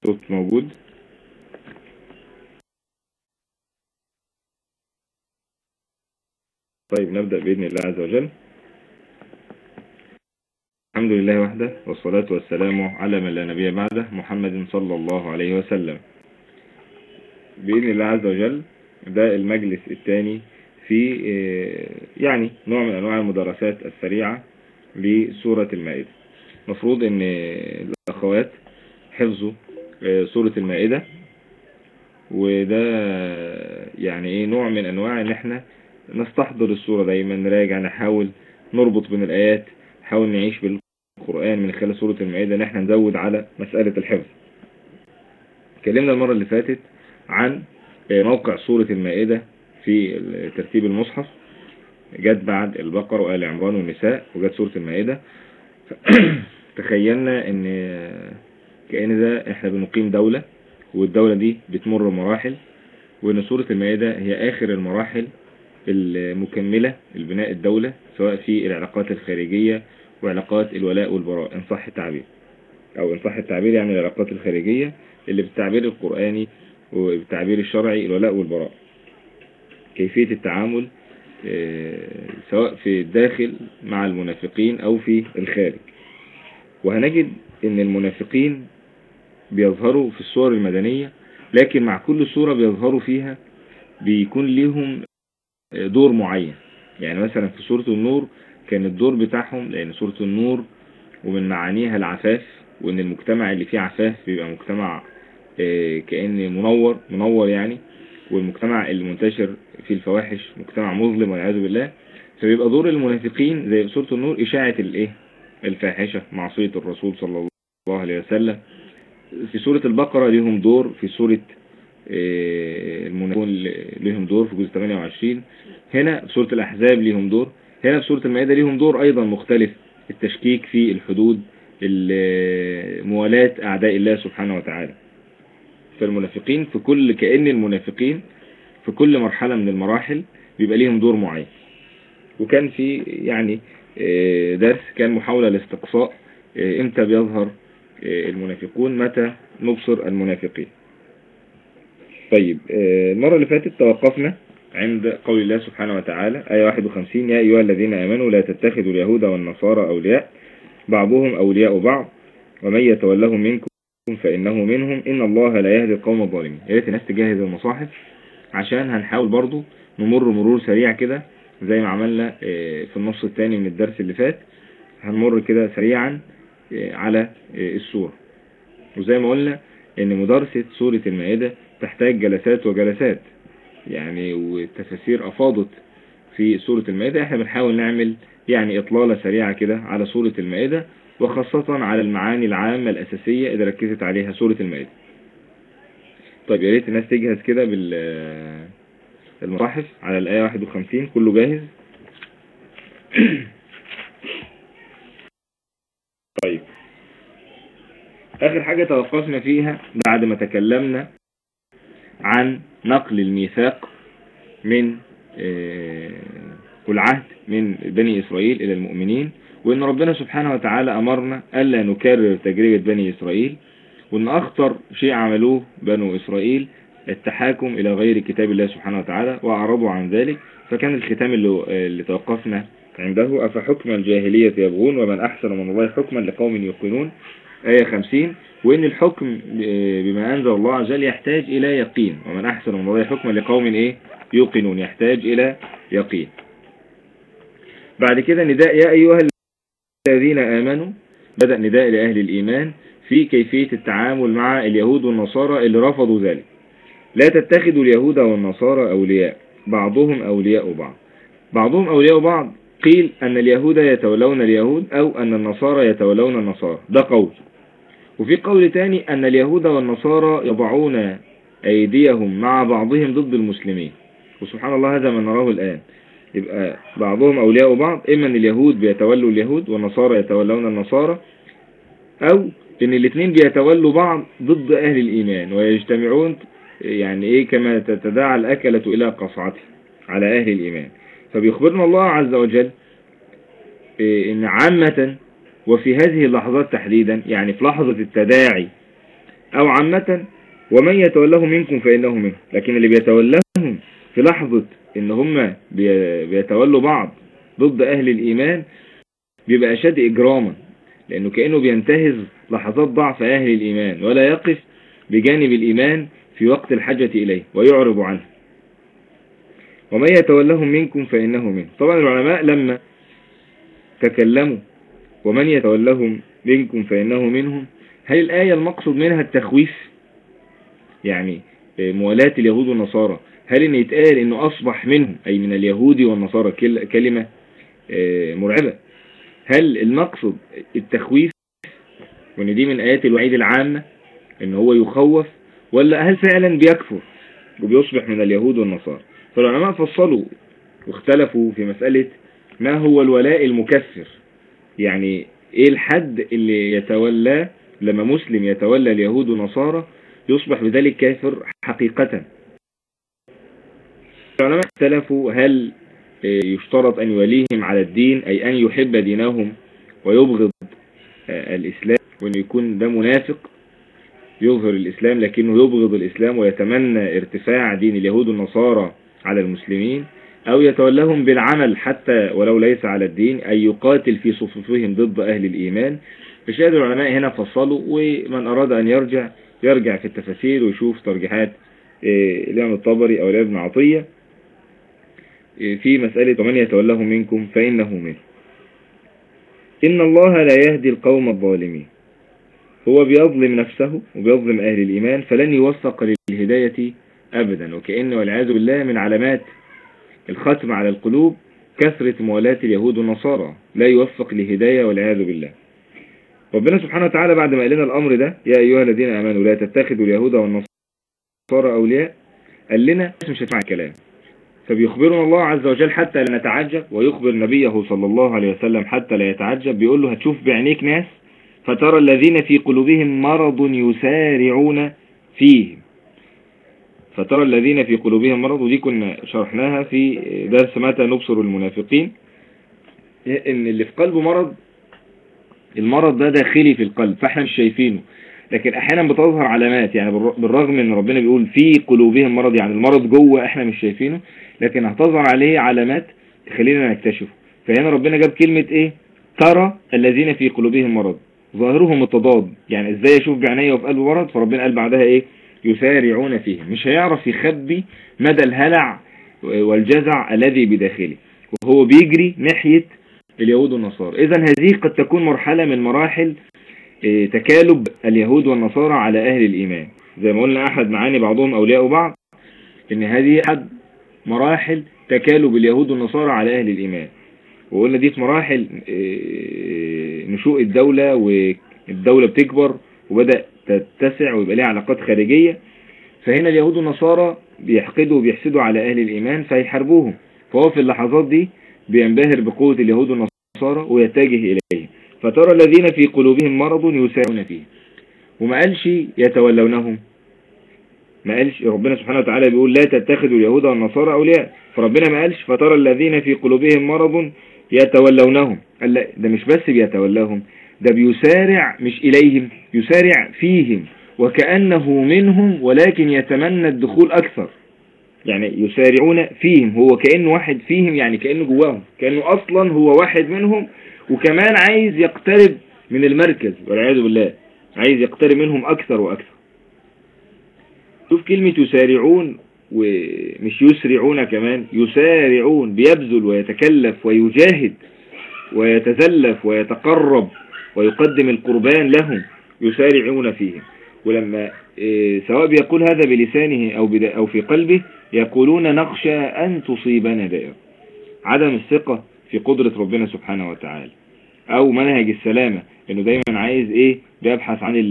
الصوت موجود طيب نبدأ بإذن الله عز وجل الحمد لله وحده والصلاة والسلام على من لا نبي بعده محمد صلى الله عليه وسلم بإذن الله عز وجل ده المجلس الثاني في يعني نوع من أنواع المدرسات السريعة لسورة المائدة مفروض ان الأخوات حفظوا سورة المائدة وده يعني ايه نوع من انواع ان احنا نستحضر السورة دايما نراجع نحاول نربط بين الآيات نحاول نعيش بالقرآن من خلال سورة المائدة ان احنا نزود على مسألة الحفظ اتكلمنا المرة اللي فاتت عن موقع سورة المائدة في ترتيب المصحف جت بعد البقرة وآل عمران والنساء وجت سورة المائدة تخيلنا ان كأن ده احنا بنقيم دولة والدولة دي بتمر مراحل وان سورة المائدة هي اخر المراحل المكملة لبناء الدولة سواء في العلاقات الخارجية وعلاقات الولاء والبراء ان صح التعبير او ان صح التعبير يعني العلاقات الخارجية اللي بالتعبير القرآني وبالتعبير الشرعي الولاء والبراء كيفية التعامل سواء في الداخل مع المنافقين او في الخارج وهنجد ان المنافقين بيظهروا في الصور المدنية لكن مع كل صورة بيظهروا فيها بيكون لهم دور معين يعني مثلا في سورة النور كان الدور بتاعهم لان سورة النور ومن معانيها العفاف وان المجتمع اللي فيه عفاف بيبقى مجتمع كأن منور منور يعني والمجتمع اللي منتشر فيه الفواحش مجتمع مظلم والعياذ بالله فبيبقى دور المنافقين زي سورة النور إشاعة الايه الفاحشة معصية الرسول صلى الله عليه وسلم في سورة البقرة ليهم دور في سورة المنافقون ليهم دور في جزء 28 هنا في سورة الأحزاب ليهم دور هنا في سورة المائدة ليهم دور أيضا مختلف التشكيك في الحدود موالاة أعداء الله سبحانه وتعالى فالمنافقين في كل كأن المنافقين في كل مرحلة من المراحل بيبقى ليهم دور معين وكان في يعني درس كان محاولة لاستقصاء امتى بيظهر المنافقون متى نبصر المنافقين طيب المرة اللي فاتت توقفنا عند قول الله سبحانه وتعالى آية 51 يا أيها الذين آمنوا لا تتخذوا اليهود والنصارى أولياء بعضهم أولياء بعض ومن يتولهم منكم فإنه منهم إن الله لا يهدي القوم الظالمين يا ريت الناس تجهز المصاحف عشان هنحاول برضو نمر مرور سريع كده زي ما عملنا في النص الثاني من الدرس اللي فات هنمر كده سريعا على السورة وزي ما قلنا ان مدارسة سورة المائدة تحتاج جلسات وجلسات يعني والتفاسير افاضت في سورة المائدة احنا بنحاول نعمل يعني اطلالة سريعة كده على سورة المائدة وخاصة على المعاني العامة الأساسية إذا ركزت عليها سورة المائدة طيب يا ريت الناس تجهز كده بالمصاحف على الآية 51 كله جاهز طيب آخر حاجة توقفنا فيها بعد ما تكلمنا عن نقل الميثاق من والعهد من بني إسرائيل إلى المؤمنين وإن ربنا سبحانه وتعالى أمرنا ألا نكرر تجربة بني إسرائيل وإن أخطر شيء عملوه بنو إسرائيل التحاكم إلى غير كتاب الله سبحانه وتعالى وأعرضوا عن ذلك فكان الختام اللي, اللي توقفنا عنده أفحكم الجاهلية يبغون ومن أحسن من الله حكما لقوم يوقنون آية 50 وإن الحكم بما أنزل الله عز وجل يحتاج إلى يقين ومن أحسن من الله حكما لقوم إيه يوقنون يحتاج إلى يقين بعد كده نداء يا أيها الذين آمنوا بدأ نداء لأهل الإيمان في كيفية التعامل مع اليهود والنصارى اللي رفضوا ذلك لا تتخذوا اليهود والنصارى أولياء بعضهم أولياء بعض بعضهم أولياء بعض قيل أن اليهود يتولون اليهود أو أن النصارى يتولون النصارى ده قول وفي قول تاني أن اليهود والنصارى يضعون أيديهم مع بعضهم ضد المسلمين وسبحان الله هذا ما نراه الآن يبقى بعضهم أولياء بعض إما أن اليهود بيتولوا اليهود والنصارى يتولون النصارى أو أن الاثنين بيتولوا بعض ضد أهل الإيمان ويجتمعون يعني إيه كما تتداعى الأكلة إلى قصعته على أهل الإيمان فبيخبرنا الله عز وجل إن عامة وفي هذه اللحظات تحديدا يعني في لحظة التداعي أو عامة ومن يتولهم منكم فإنه منه لكن اللي بيتولهم في لحظة إن هم بيتولوا بعض ضد أهل الإيمان بيبقى أشد إجراما لأنه كأنه بينتهز لحظات ضعف أهل الإيمان ولا يقف بجانب الإيمان في وقت الحاجة إليه ويعرض عنه ومن يتولهم منكم فإنه منه طبعا العلماء لما تكلموا ومن يتولهم منكم فإنه منهم هل الآية المقصود منها التخويف يعني آه، موالاة اليهود والنصارى هل ان يتقال انه اصبح منهم اي من اليهود والنصارى كلمة آه، مرعبة هل المقصد التخويف وان دي من ايات الوعيد العامة ان هو يخوف ولا هل فعلا بيكفر وبيصبح من اليهود والنصارى فالعلماء فصلوا واختلفوا في مسألة ما هو الولاء المكفر يعني ايه الحد اللي يتولى لما مسلم يتولى اليهود ونصارى يصبح بذلك كافر حقيقة العلماء اختلفوا هل يشترط أن يوليهم على الدين أي أن يحب دينهم ويبغض الإسلام وأن يكون ده منافق يظهر الإسلام لكنه يبغض الإسلام ويتمنى ارتفاع دين اليهود والنصارى على المسلمين أو يتولهم بالعمل حتى ولو ليس على الدين أي يقاتل في صفوفهم ضد أهل الإيمان فشاهد العلماء هنا فصلوا ومن أراد أن يرجع يرجع في التفاسير ويشوف ترجيحات آه، الإمام الطبري أو الإمام عطية آه، في مسألة ومن يتولهم منكم فإنه منه إن الله لا يهدي القوم الظالمين هو بيظلم نفسه وبيظلم أهل الإيمان فلن يوفق للهداية أبدا وكأن والعياذ بالله من علامات الختم على القلوب كثرة موالاة اليهود والنصارى لا يوفق لهداية والعياذ بالله ربنا سبحانه وتعالى بعد ما قال لنا الأمر ده يا أيها الذين آمنوا لا تتخذوا اليهود والنصارى أولياء قال لنا مش هتسمع الكلام فبيخبرنا الله عز وجل حتى لا نتعجب ويخبر نبيه صلى الله عليه وسلم حتى لا يتعجب بيقول له هتشوف بعينيك ناس فترى الذين في قلوبهم مرض يسارعون فيهم فترى الذين في قلوبهم مرض ودي كنا شرحناها في درس متى نبصر المنافقين ان اللي في قلبه مرض المرض ده داخلي في القلب فاحنا مش شايفينه لكن احيانا بتظهر علامات يعني بالرغم ان ربنا بيقول في قلوبهم مرض يعني المرض جوه احنا مش شايفينه لكن هتظهر عليه علامات تخلينا نكتشفه فهنا ربنا جاب كلمة ايه ترى الذين في قلوبهم مرض ظاهرهم التضاد يعني ازاي اشوف بعينيا وفي قلبه مرض فربنا قال بعدها ايه يسارعون فيهم مش هيعرف يخبي مدى الهلع والجزع الذي بداخله وهو بيجري ناحية اليهود والنصارى اذا هذه قد تكون مرحلة من مراحل آه، تكالب اليهود والنصارى على اهل الايمان زي ما قلنا احد معاني بعضهم اولياء بعض ان هذه احد مراحل تكالب اليهود والنصارى على اهل الايمان وقلنا دي في مراحل آه، نشوء الدولة والدولة بتكبر وبدأ تتسع ويبقى لها علاقات خارجية فهنا اليهود والنصارى بيحقدوا وبيحسدوا على أهل الإيمان فيحاربوهم فهو في اللحظات دي بينبهر بقوة اليهود والنصارى ويتجه إليه فترى الذين في قلوبهم مرض يسارعون فيه وما قالش يتولونهم ما قالش ربنا سبحانه وتعالى بيقول لا تتخذوا اليهود والنصارى أولياء فربنا ما قالش فترى الذين في قلوبهم مرض يتولونهم قال لا ده مش بس بيتولاهم ده بيسارع مش إليهم يسارع فيهم وكأنه منهم ولكن يتمنى الدخول أكثر يعني يسارعون فيهم هو كأنه واحد فيهم يعني كأنه جواهم كأنه أصلا هو واحد منهم وكمان عايز يقترب من المركز والعياذ بالله عايز يقترب منهم أكثر وأكثر شوف كلمة يسارعون ومش يسرعون كمان يسارعون بيبذل ويتكلف ويجاهد ويتزلف ويتقرب ويقدم القربان لهم يسارعون فيهم ولما إيه، سواء بيقول هذا بلسانه أو, أو في قلبه يقولون نخشى أن تصيبنا دائرة عدم الثقة في قدرة ربنا سبحانه وتعالى أو منهج السلامة إنه دايما عايز إيه بيبحث عن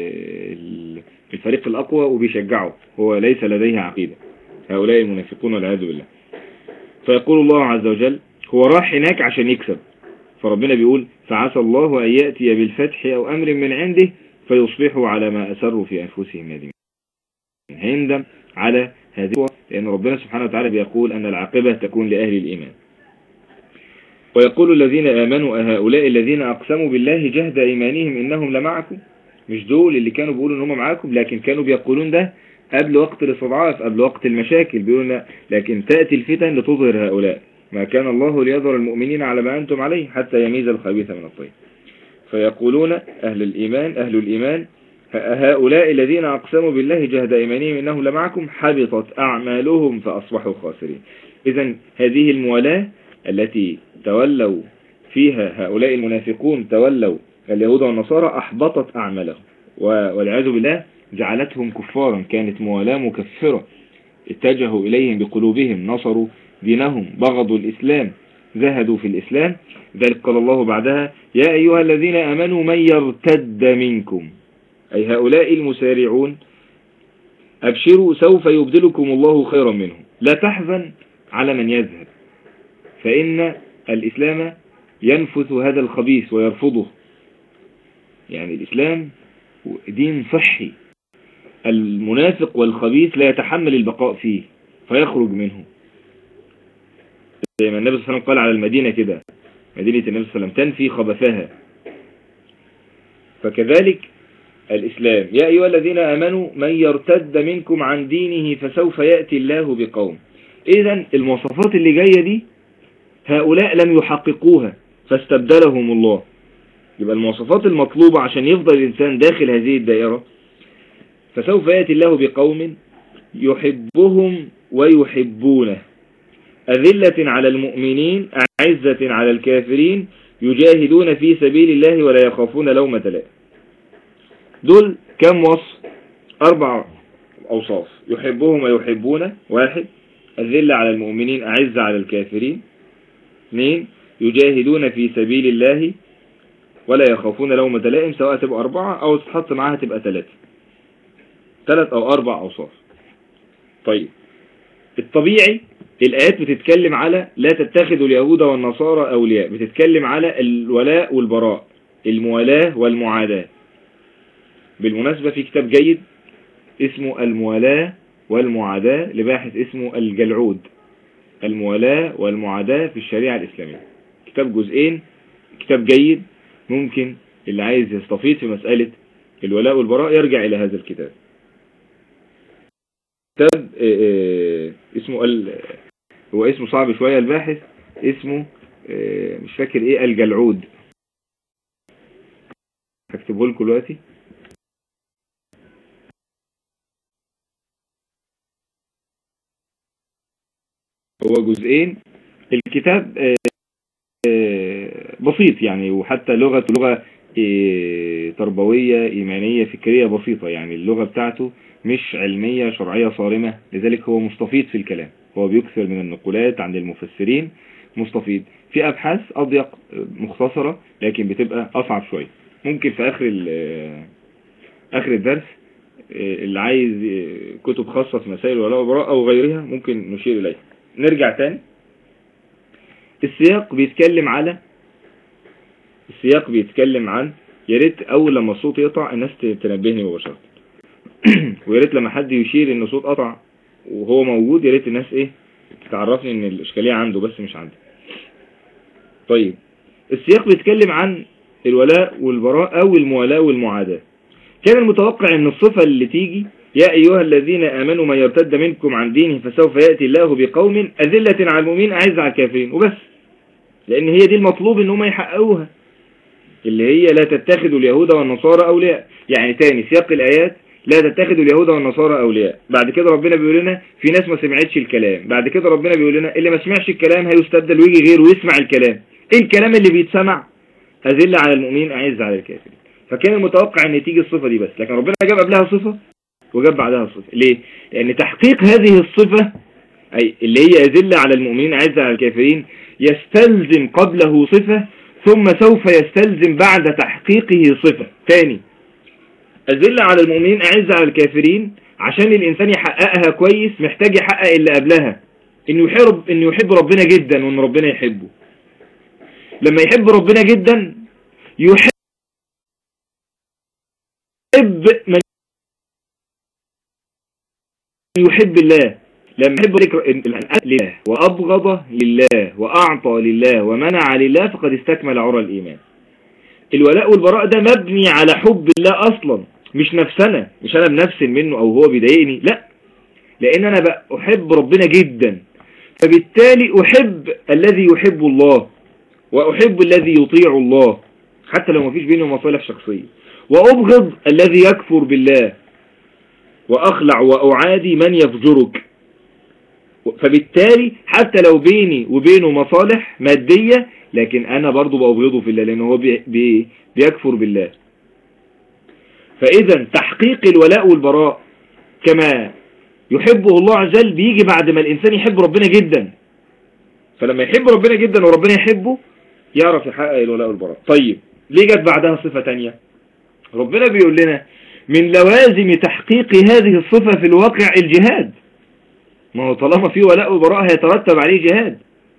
الفريق الأقوى وبيشجعه هو ليس لديه عقيدة هؤلاء المنافقون والعياذ بالله فيقول الله عز وجل هو راح هناك عشان يكسب فربنا بيقول فعسى الله أن يأتي بالفتح أو أمر من عنده فيصبحوا على ما أسروا في أنفسهم نادمين هيندم على هذه لأن ربنا سبحانه وتعالى بيقول أن العاقبة تكون لأهل الإيمان ويقول الذين آمنوا أهؤلاء الذين أقسموا بالله جهد إيمانهم إنهم لمعكم مش دول اللي كانوا بيقولوا ان هم معاكم لكن كانوا بيقولون ده قبل وقت الاستضعاف قبل وقت المشاكل بيقولون لكن تأتي الفتن لتظهر هؤلاء ما كان الله ليظهر المؤمنين على ما أنتم عليه حتى يميز الخبيث من الطيب فيقولون أهل الإيمان أهل الإيمان هؤلاء الذين أقسموا بالله جهد إيمانهم إنه لمعكم حبطت أعمالهم فأصبحوا خاسرين إذا هذه الموالاة التي تولوا فيها هؤلاء المنافقون تولوا اليهود والنصارى أحبطت أعمالهم والعياذ بالله جعلتهم كفارا كانت موالاة مكفرة اتجهوا إليهم بقلوبهم نصروا دينهم بغضوا الإسلام زهدوا في الإسلام ذلك قال الله بعدها يا أيها الذين أمنوا من يرتد منكم أي هؤلاء المسارعون أبشروا سوف يبدلكم الله خيرا منهم لا تحزن على من يذهب فإن الإسلام ينفث هذا الخبيث ويرفضه يعني الإسلام دين صحي المنافق والخبيث لا يتحمل البقاء فيه فيخرج منه زي ما النبي صلى الله عليه وسلم قال على المدينة كده مدينة النبي صلى الله عليه وسلم تنفي خبثها فكذلك الإسلام يا أيها الذين آمنوا من يرتد منكم عن دينه فسوف يأتي الله بقوم إذا المواصفات اللي جاية دي هؤلاء لم يحققوها فاستبدلهم الله يبقى المواصفات المطلوبة عشان يفضل الإنسان داخل هذه الدائرة فسوف يأتي الله بقوم يحبهم ويحبونه أذلة على المؤمنين أعزة على الكافرين يجاهدون في سبيل الله ولا يخافون لومة لائم دول كم وصف أربع أوصاف يحبهم ويحبون واحد الذلة على المؤمنين أعزة على الكافرين اثنين يجاهدون في سبيل الله ولا يخافون لومة لائم سواء تبقى أربعة أو تحط معاها تبقى ثلاثة ثلاث أو أربع أوصاف طيب الطبيعي الآيات بتتكلم على لا تتخذوا اليهود والنصارى أولياء بتتكلم على الولاء والبراء الموالاة والمعاداة بالمناسبة في كتاب جيد اسمه الموالاة والمعاداة لباحث اسمه الجلعود الموالاة والمعاداة في الشريعة الإسلامية كتاب جزئين كتاب جيد ممكن اللي عايز يستفيد في مسألة الولاء والبراء يرجع إلى هذا الكتاب كتاب آه، آه، اسمه هو اسمه صعب شوية الباحث اسمه آه، مش فاكر ايه الجلعود هكتبه لكم دلوقتي هو جزئين الكتاب آه، آه، بسيط يعني وحتى لغة لغة تربوية إيمانية فكرية بسيطة يعني اللغة بتاعته مش علمية شرعية صارمة لذلك هو مستفيض في الكلام هو بيكثر من النقولات عن المفسرين مستفيض في أبحاث أضيق مختصرة لكن بتبقى أصعب شوية ممكن في آخر آخر الدرس اللي عايز كتب خاصة في مسائل الولاء والبراء أو غيرها ممكن نشير إليها نرجع تاني السياق بيتكلم على السياق بيتكلم عن يا ريت أول لما الصوت يقطع الناس تنبهني مباشرة ويا ريت لما حد يشير ان الصوت قطع وهو موجود يا ريت الناس ايه تعرفني ان الاشكالية عنده بس مش عندي طيب السياق بيتكلم عن الولاء والبراء او الموالاة والمعاداة كان المتوقع ان الصفة اللي تيجي يا أيها الذين آمنوا من يرتد منكم عن دينه فسوف يأتي الله بقوم أذلة على المؤمنين أعز على الكافرين وبس لأن هي دي المطلوب ان هم يحققوها اللي هي لا تتخذوا اليهود والنصارى أولياء يعني تاني سياق الآيات لا تتخذوا اليهود والنصارى أولياء بعد كده ربنا بيقول لنا في ناس ما سمعتش الكلام بعد كده ربنا بيقول لنا اللي ما سمعش الكلام هيستبدل ويجي غيره ويسمع الكلام ايه الكلام اللي بيتسمع أذل على المؤمنين أعز على الكافرين فكان المتوقع ان تيجي الصفة دي بس لكن ربنا جاب قبلها صفة وجاب بعدها صفة ليه لان تحقيق هذه الصفة أي اللي هي أذل على المؤمنين أعز على الكافرين يستلزم قبله صفة ثم سوف يستلزم بعد تحقيقه صفة ثاني أذل على المؤمنين أعز على الكافرين عشان الإنسان يحققها كويس محتاج يحقق اللي قبلها إنه يحب, إنه يحب ربنا جدا وإن ربنا يحبه لما يحب ربنا جدا يحب من يحب الله لما يحب لله وأبغض لله وأعطى لله ومنع لله فقد استكمل عرى الإيمان الولاء والبراء ده مبني على حب الله اصلا مش نفسنا مش انا بنفسن منه او هو بيضايقني لا لان انا احب ربنا جدا فبالتالي احب الذي يحب الله واحب الذي يطيع الله حتى لو مفيش بينه مصالح شخصية وابغض الذي يكفر بالله واخلع واعادي من يفجرك فبالتالي حتى لو بيني وبينه مصالح مادية لكن انا برضو بأبغضه في الله لانه هو بي بي بيكفر بالله فاذا تحقيق الولاء والبراء كما يحبه الله عز وجل بيجي بعد ما الانسان يحب ربنا جدا فلما يحب ربنا جدا وربنا يحبه يعرف يحقق الولاء والبراء طيب ليه جت بعدها صفة تانية ربنا بيقول لنا من لوازم تحقيق هذه الصفة في الواقع الجهاد ما هو طالما في ولاء وبراء هيترتب عليه جهاد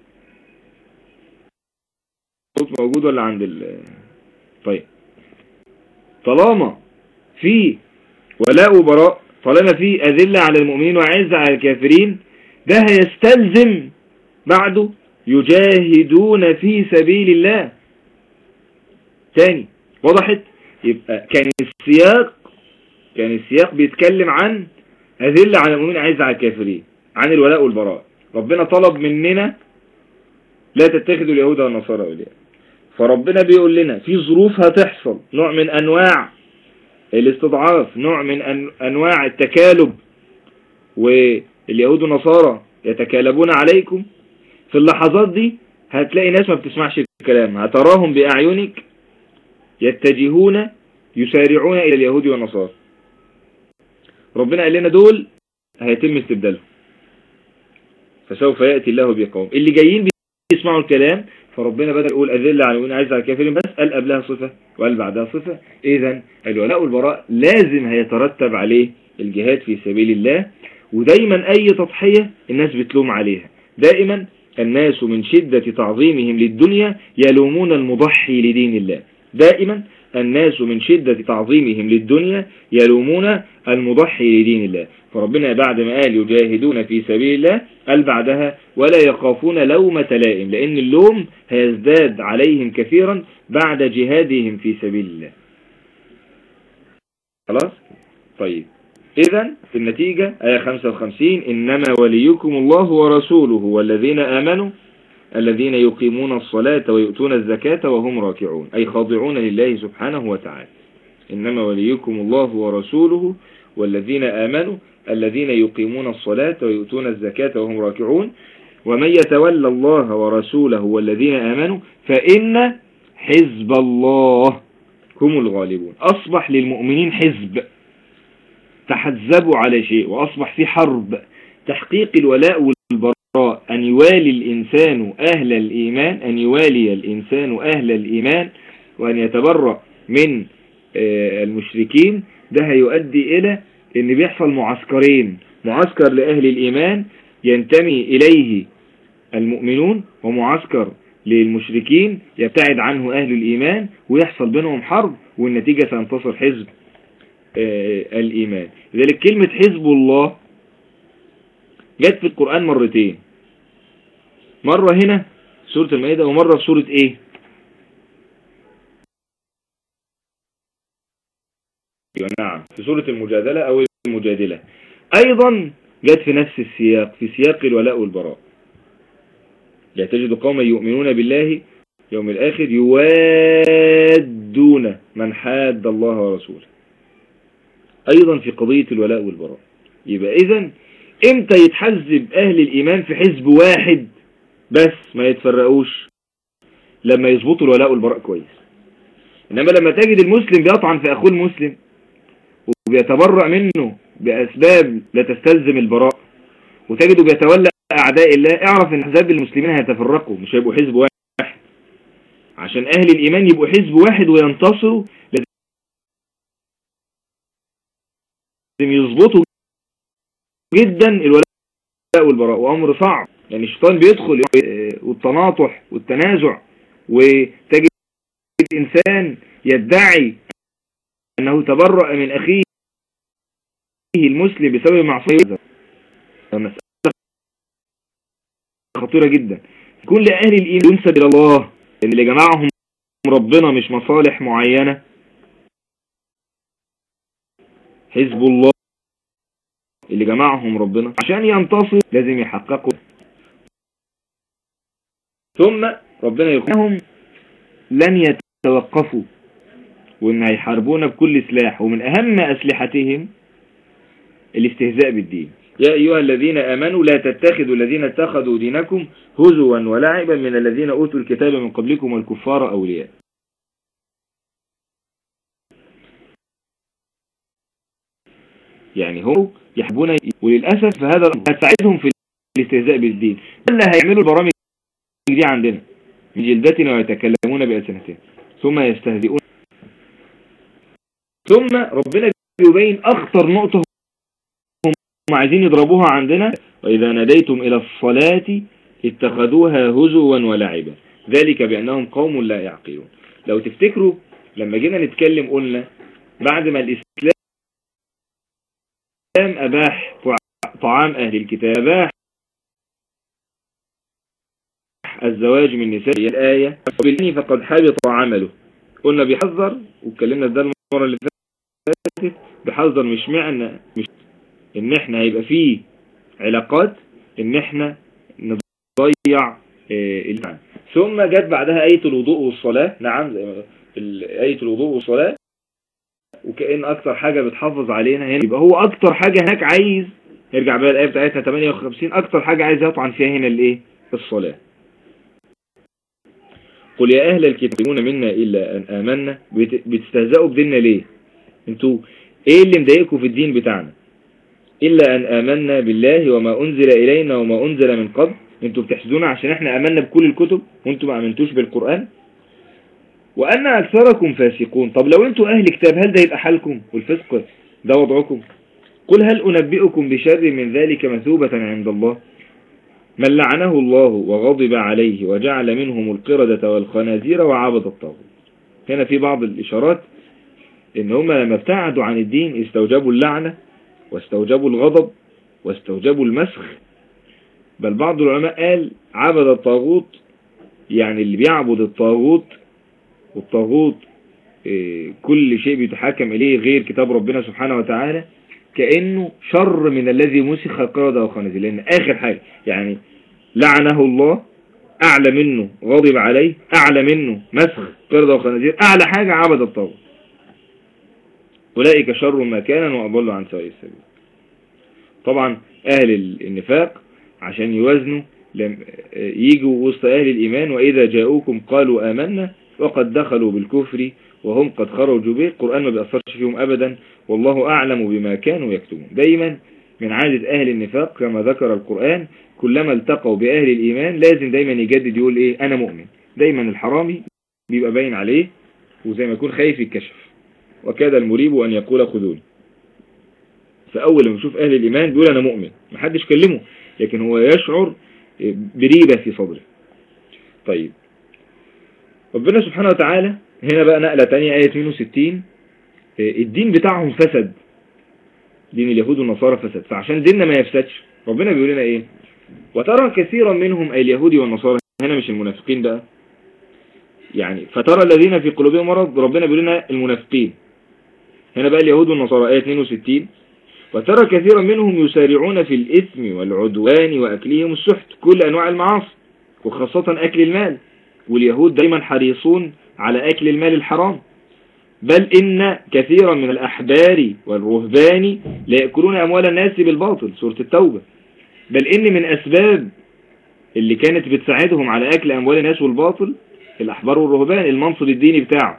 صوت موجود ولا عند ال طيب طالما في ولاء وبراء طالما في أذلة على المؤمنين وعزة على الكافرين ده هيستلزم بعده يجاهدون في سبيل الله تاني وضحت يبقى كان السياق كان السياق بيتكلم عن أذلة على المؤمنين عزة على الكافرين عن الولاء والبراء ربنا طلب مننا لا تتخذوا اليهود والنصارى أولياء فربنا بيقول لنا في ظروف هتحصل نوع من أنواع الاستضعاف نوع من أنواع التكالب واليهود والنصارى يتكالبون عليكم في اللحظات دي هتلاقي ناس ما بتسمعش الكلام هتراهم بأعينك يتجهون يسارعون إلى اليهود والنصارى ربنا قال لنا دول هيتم استبدالهم فسوف يأتي الله بقوم اللي جايين بيسمعوا الكلام فربنا بدأ يقول أذل على المؤمنين عايز على الكافرين بس قال قبلها صفة وقال بعدها صفة إذا الولاء والبراء لازم هيترتب عليه الجهاد في سبيل الله ودايما أي تضحية الناس بتلوم عليها دائما الناس من شدة تعظيمهم للدنيا يلومون المضحي لدين الله دائما الناس من شدة تعظيمهم للدنيا يلومون المضحي لدين الله فربنا بعد ما قال يجاهدون في سبيل الله قال بعدها ولا يخافون لومة لائم لأن اللوم هيزداد عليهم كثيرا بعد جهادهم في سبيل الله خلاص طيب إذا في النتيجة آية 55 إنما وليكم الله ورسوله والذين آمنوا الذين يقيمون الصلاة ويؤتون الزكاة وهم راكعون أي خاضعون لله سبحانه وتعالى إنما وليكم الله ورسوله والذين آمنوا الذين يقيمون الصلاة ويؤتون الزكاة وهم راكعون ومن يتولى الله ورسوله والذين آمنوا فإن حزب الله هم الغالبون أصبح للمؤمنين حزب تحزبوا على شيء وأصبح في حرب تحقيق الولاء والبراء أن يوالي الإنسان أهل الإيمان أن يوالي الإنسان أهل الإيمان وأن يتبرأ من آه، المشركين ده هيؤدي إلى أن بيحصل معسكرين معسكر لأهل الإيمان ينتمي إليه المؤمنون ومعسكر للمشركين يبتعد عنه أهل الإيمان ويحصل بينهم حرب والنتيجة سينتصر حزب آه، الإيمان لذلك كلمة حزب الله جت في القرآن مرتين مرة هنا سورة المائدة ومرة في سورة ايه نعم في سورة المجادلة او المجادلة ايضا جت في نفس السياق في سياق الولاء والبراء لا تجد قوما يؤمنون بالله يوم الآخر يوادون من حاد الله ورسوله أيضا في قضية الولاء والبراء يبقى إذن إمتى يتحزب أهل الإيمان في حزب واحد بس ما يتفرقوش لما يظبطوا الولاء والبراء كويس إنما لما تجد المسلم بيطعن في أخوه المسلم وبيتبرأ منه بأسباب لا تستلزم البراء وتجده بيتولى أعداء الله اعرف إن حزب المسلمين هيتفرقوا مش هيبقوا حزب واحد عشان أهل الإيمان يبقوا حزب واحد وينتصروا لازم يظبطوا جدا الولاء والبراء وأمر صعب يعني الشيطان بيدخل والتناطح والتنازع وتجد إنسان يدعي أنه تبرأ من أخيه المسلم بسبب معصية مسألة خطيرة جدا كل أهل الإيمان ينسب إلى الله اللي جمعهم ربنا مش مصالح معينة حزب الله اللي جمعهم ربنا عشان ينتصر لازم يحققوا ثم ربنا يقولهم لن يتوقفوا وان هيحاربونا بكل سلاح ومن اهم اسلحتهم الاستهزاء بالدين يا أيها الذين أمنوا لا تتخذوا الذين اتخذوا دينكم هزوا ولعبا من الذين أوتوا الكتاب من قبلكم والكفار أولياء يعني هم يحبون وللأسف هذا هتساعدهم في الاستهزاء بالدين اللي هيعملوا البرامج دي عندنا من جلدتنا ويتكلمون بألسنتهم ثم يستهزئون ثم ربنا يبين أخطر نقطة هم عايزين يضربوها عندنا وإذا ناديتم إلى الصلاة اتخذوها هزوا ولعبا ذلك بأنهم قوم لا يعقلون لو تفتكروا لما جينا نتكلم قلنا بعد ما الإسلام أباح طعام أهل الكتاب أباح الزواج من نساء الآية وبالني فقد حبط عمله قلنا بيحذر واتكلمنا ده المرة اللي فاتت بيحذر مش معنى مش ان احنا هيبقى فيه علاقات ان احنا نضيع آه ثم جت بعدها آية الوضوء والصلاة نعم آية الوضوء والصلاة وكأن أكتر حاجة بتحافظ علينا هنا يبقى هو أكتر حاجة هناك عايز نرجع بقى الآية بتاعتها 58 أكتر حاجة عايز يطعن فيها هنا الإيه الصلاة قل يا أهل الكتاب منا إلا أن آمنا بتستهزئوا بديننا ليه انتوا ايه اللي مضايقكم في الدين بتاعنا إلا أن آمنا بالله وما أنزل إلينا وما أنزل من قبل انتوا بتحسدونا عشان احنا آمنا بكل الكتب وانتوا ما آمنتوش بالقرآن وأن أكثركم فاسقون طب لو انتوا أهل كتاب هل ده يبقى حالكم والفسق ده وضعكم قل هل أنبئكم بشر من ذلك مثوبة عند الله من لعنه الله وغضب عليه وجعل منهم القردة والخنازير وعبد الطاغوت هنا في بعض الإشارات إن هم لما ابتعدوا عن الدين استوجبوا اللعنة واستوجبوا الغضب واستوجبوا المسخ بل بعض العلماء قال عبد الطاغوت يعني اللي بيعبد الطاغوت والطاغوت كل شيء بيتحاكم إليه غير كتاب ربنا سبحانه وتعالى كأنه شر من الذي مسخ قردة وخنزير لأن آخر حاجة يعني لعنه الله أعلى منه غضب عليه أعلى منه مسخ قردة وخنزير أعلى حاجة عبد الطاغوت أولئك شر مكانا وأضل عن سواء السبيل طبعا أهل النفاق عشان يوازنوا يجوا وسط أهل الإيمان وإذا جاءوكم قالوا آمنا وقد دخلوا بالكفر وهم قد خرجوا به القرآن ما بيأثرش فيهم أبدا والله أعلم بما كانوا يكتمون دايما من عادة أهل النفاق كما ذكر القرآن كلما التقوا بأهل الإيمان لازم دايما يجدد يقول إيه أنا مؤمن دايما الحرامي بيبقى باين عليه وزي ما يكون خايف يتكشف وكاد المريب أن يقول خذوني فأول لما يشوف أهل الإيمان بيقول أنا مؤمن محدش كلمه لكن هو يشعر بريبة في صدره طيب ربنا سبحانه وتعالى هنا بقى نقلة تانية آية 62 الدين بتاعهم فسد دين اليهود والنصارى فسد فعشان ديننا ما يفسدش ربنا بيقول لنا ايه وترى كثيرا منهم أي اليهود والنصارى هنا مش المنافقين بقى يعني فترى الذين في قلوبهم مرض ربنا بيقول لنا المنافقين هنا بقى اليهود والنصارى آية 62 وترى كثيرا منهم يسارعون في الإثم والعدوان وأكلهم السحت كل أنواع المعاصي وخاصة أكل المال واليهود دايما حريصون على أكل المال الحرام بل إن كثيرا من الأحبار والرهبان لا يأكلون أموال الناس بالباطل سورة التوبة بل إن من أسباب اللي كانت بتساعدهم على أكل أموال الناس والباطل الأحبار والرهبان المنصب الديني بتاعه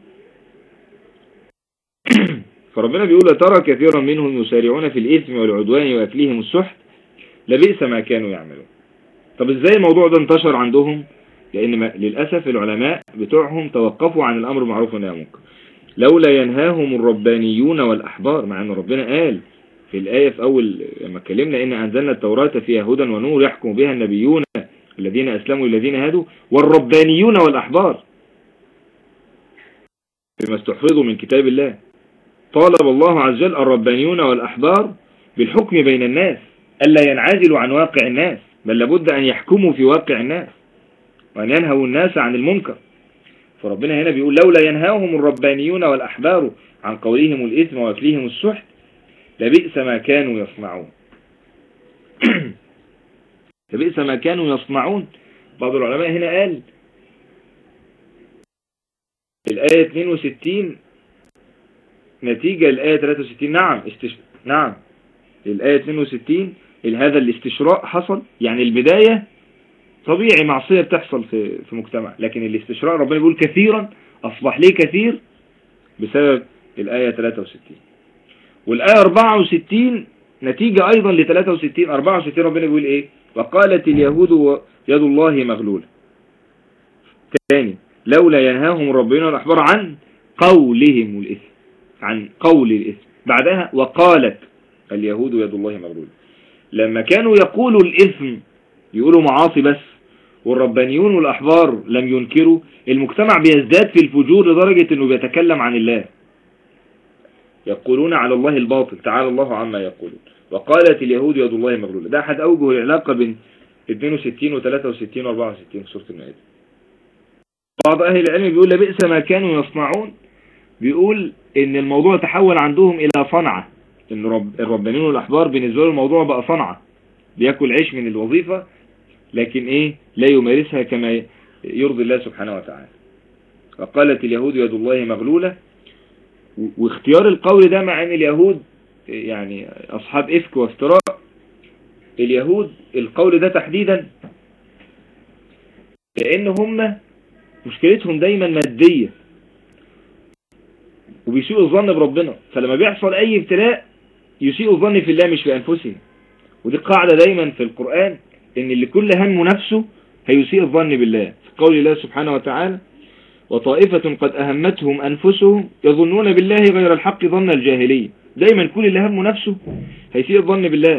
فربنا بيقول ترى كثيرا منهم يسارعون في الإثم والعدوان وأكلهم السحت لبئس ما كانوا يعملون طب ازاي الموضوع ده انتشر عندهم لأن للأسف العلماء بتوعهم توقفوا عن الأمر معروف والنهي عن المنكر لولا ينهاهم الربانيون والأحبار مع أن ربنا قال في الآية في أول لما اتكلمنا إن أنزلنا التوراة فيها هدى ونور يحكم بها النبيون الذين أسلموا الذين هادوا والربانيون والأحبار بما استحفظوا من كتاب الله طالب الله عز وجل الربانيون والأحبار بالحكم بين الناس ألا ينعزلوا عن واقع الناس بل لابد أن يحكموا في واقع الناس وأن ينهوا الناس عن المنكر فربنا هنا بيقول لولا ينهاهم الربانيون والأحبار عن قولهم الإثم وأكلهم السحت لبئس ما كانوا يصنعون لبئس ما كانوا يصنعون بعض العلماء هنا قال الآية 62 نتيجة الآية 63 نعم استش... نعم الآية 62 هذا الاستشراء حصل يعني البداية طبيعي معصية بتحصل في في مجتمع لكن الاستشراء ربنا بيقول كثيرا أصبح ليه كثير بسبب الآية 63 والآية 64 نتيجة أيضا ل 63 64 ربنا بيقول إيه وقالت اليهود يد الله مغلولة ثاني لولا ينهاهم ربنا الأحبار عن قولهم الإثم عن قول الإثم بعدها وقالت اليهود يد الله مغلولة لما كانوا يقولوا الإثم يقولوا معاصي بس والربانيون والأحبار لم ينكروا المجتمع بيزداد في الفجور لدرجة أنه بيتكلم عن الله يقولون على الله الباطل تعالى الله عما يقولون وقالت اليهود يد الله مغلولة ده أحد أوجه العلاقة بين 62 و 63 و 64 في سورة المائدة بعض أهل العلم بيقول لبئس ما كانوا يصنعون بيقول ان الموضوع تحول عندهم الى صنعة ان رب الربانيون والاحبار بالنسبة له الموضوع بقى صنعة بياكل عيش من الوظيفة لكن ايه لا يمارسها كما يرضي الله سبحانه وتعالى وقالت اليهود يد الله مغلولة واختيار القول ده مع ان اليهود يعني اصحاب افك وافتراء اليهود القول ده تحديدا لان هم مشكلتهم دايما مادية وبيسيئوا الظن بربنا فلما بيحصل اي ابتلاء يسيئوا الظن في الله مش في انفسهم ودي قاعدة دايما في القرآن ان اللي كل هم نفسه هيسيء الظن بالله في قول الله سبحانه وتعالى وطائفة قد أهمتهم أنفسهم يظنون بالله غير الحق ظن الجاهلية دايما كل اللي همه نفسه هيسيء الظن بالله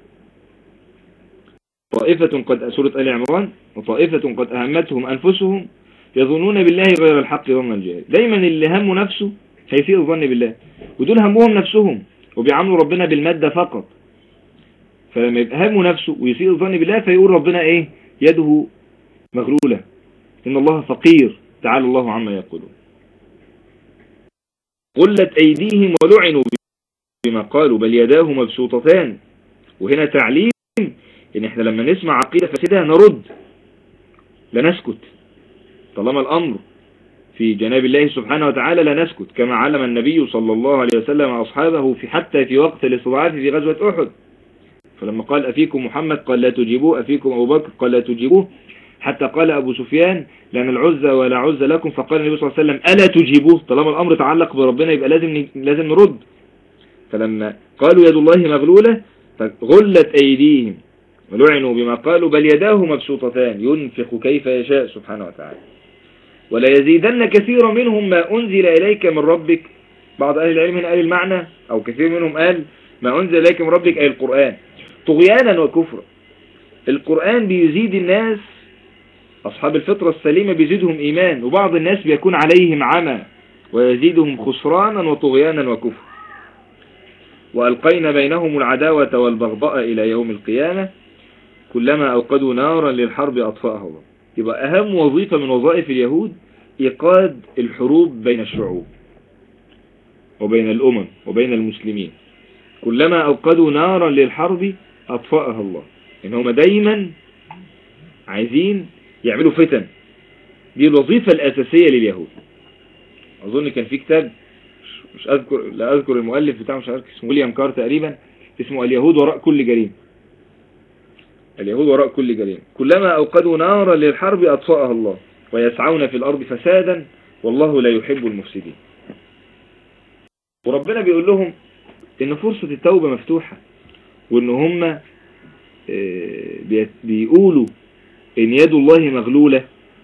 طائفة قد سورة آل عمران وطائفة قد أهمتهم أنفسهم يظنون بالله غير الحق ظن الجاهل دايما اللي همه نفسه هيسيء الظن بالله ودول همهم نفسهم وبيعاملوا ربنا بالمادة فقط فلما يبقى همه نفسه ويسيء الظن بالله فيقول ربنا ايه يده مغلولة ان الله فقير تعالى الله عما يقولون قلت ايديهم ولعنوا بما قالوا بل يداه مبسوطتان وهنا تعليم ان احنا لما نسمع عقيدة فاسدة نرد لا نسكت طالما الامر في جناب الله سبحانه وتعالى لا نسكت كما علم النبي صلى الله عليه وسلم أصحابه في حتى في وقت الاستضعاف في غزوة أحد فلما قال أفيكم محمد قال لا تجيبوه أفيكم أبو بكر قال لا تجيبوه حتى قال أبو سفيان لأن العزة ولا عزة لكم فقال النبي صلى الله عليه وسلم ألا تجيبوه طالما الأمر تعلق بربنا يبقى لازم لازم نرد فلما قالوا يد الله مغلولة فغلت أيديهم ولعنوا بما قالوا بل يداه مبسوطتان ينفق كيف يشاء سبحانه وتعالى ولا يزيدن كثير منهم ما أنزل إليك من ربك بعض أهل العلم قال المعنى أو كثير منهم قال ما أنزل إليك من ربك أي القرآن طغيانا وكفرا القرآن بيزيد الناس أصحاب الفطرة السليمة بيزيدهم إيمان وبعض الناس بيكون عليهم عمى ويزيدهم خسرانا وطغيانا وكفرا وألقينا بينهم العداوة والبغضاء إلى يوم القيامة كلما أوقدوا نارا للحرب أطفأها الله يبقى أهم وظيفة من وظائف اليهود إيقاد الحروب بين الشعوب وبين الأمم وبين المسلمين كلما أوقدوا نارا للحرب أطفأها الله إن هم دايما عايزين يعملوا فتن دي الوظيفة الأساسية لليهود أظن كان في كتاب مش أذكر لا أذكر المؤلف بتاعه مش عارف اسمه ويليام كار تقريبا اسمه اليهود وراء كل جريمة اليهود وراء كل جريمة كلما أوقدوا نارا للحرب أطفأها الله ويسعون في الأرض فسادا والله لا يحب المفسدين وربنا بيقول لهم ان فرصة التوبة مفتوحة وان هم آه، بيقولوا ان يد الله مغلولة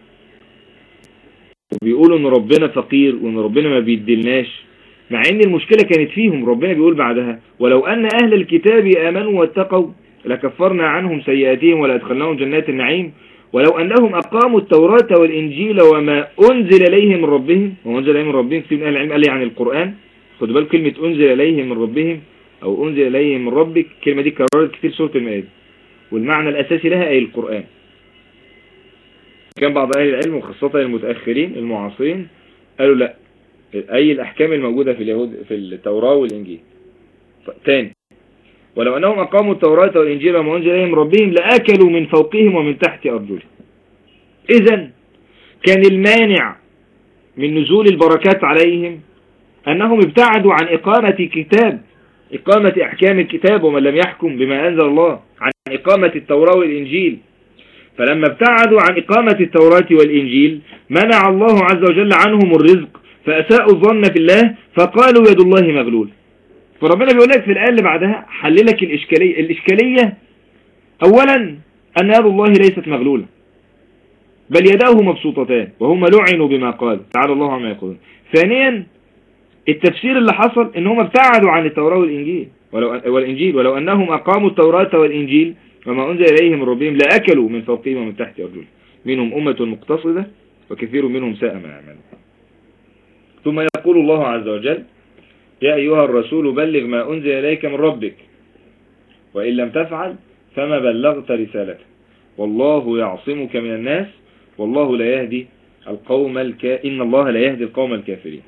وبيقولوا ان ربنا فقير وان ربنا ما بيدلناش مع ان المشكلة كانت فيهم ربنا بيقول بعدها ولو ان اهل الكتاب امنوا واتقوا لكفرنا عنهم سيئاتهم ولأدخلناهم جنات النعيم ولو أنهم أقاموا التوراة والإنجيل وما أنزل إليهم من ربهم وأنزل إليهم من ربهم كثير من أهل العلم قال عن القرآن خدوا بالك كلمة أنزل إليهم من ربهم أو أنزل إليهم من ربك الكلمة دي كررت كثير سورة المائدة والمعنى الأساسي لها أي القرآن كان بعض أهل العلم وخاصة المتأخرين المعاصرين قالوا لا أي الأحكام الموجودة في اليهود في التوراة والإنجيل تاني ولو أنهم أقاموا التوراة والإنجيل وما أنزل إليهم ربهم لأكلوا من فوقهم ومن تحت أرجلهم إذا كان المانع من نزول البركات عليهم أنهم ابتعدوا عن إقامة كتاب إقامة أحكام الكتاب ومن لم يحكم بما أنزل الله عن إقامة التوراة والإنجيل فلما ابتعدوا عن إقامة التوراة والإنجيل منع الله عز وجل عنهم الرزق فأساءوا الظن في الله فقالوا يد الله مغلول فربنا بيقول لك في الآية اللي بعدها حللك الإشكالية الإشكالية أولا أن يد الله ليست مغلولة بل يداه مبسوطتان وهم لعنوا بما قالوا تعالى الله عما يقولون ثانيا التفسير اللي حصل ان هم ابتعدوا عن التوراة والإنجيل ولو والإنجيل ولو أنهم أقاموا التوراة والإنجيل وما أنزل إليهم من ربهم لأكلوا من فوقهم ومن تحت أرجلهم منهم أمة مقتصدة وكثير منهم ساء ما يعملون ثم يقول الله عز وجل يا أيها الرسول بلغ ما أنزل إليك من ربك وإن لم تفعل فما بلغت رسالته والله يعصمك من الناس والله لا يهدي القوم الكا... إن الله لا يهدي القوم الكافرين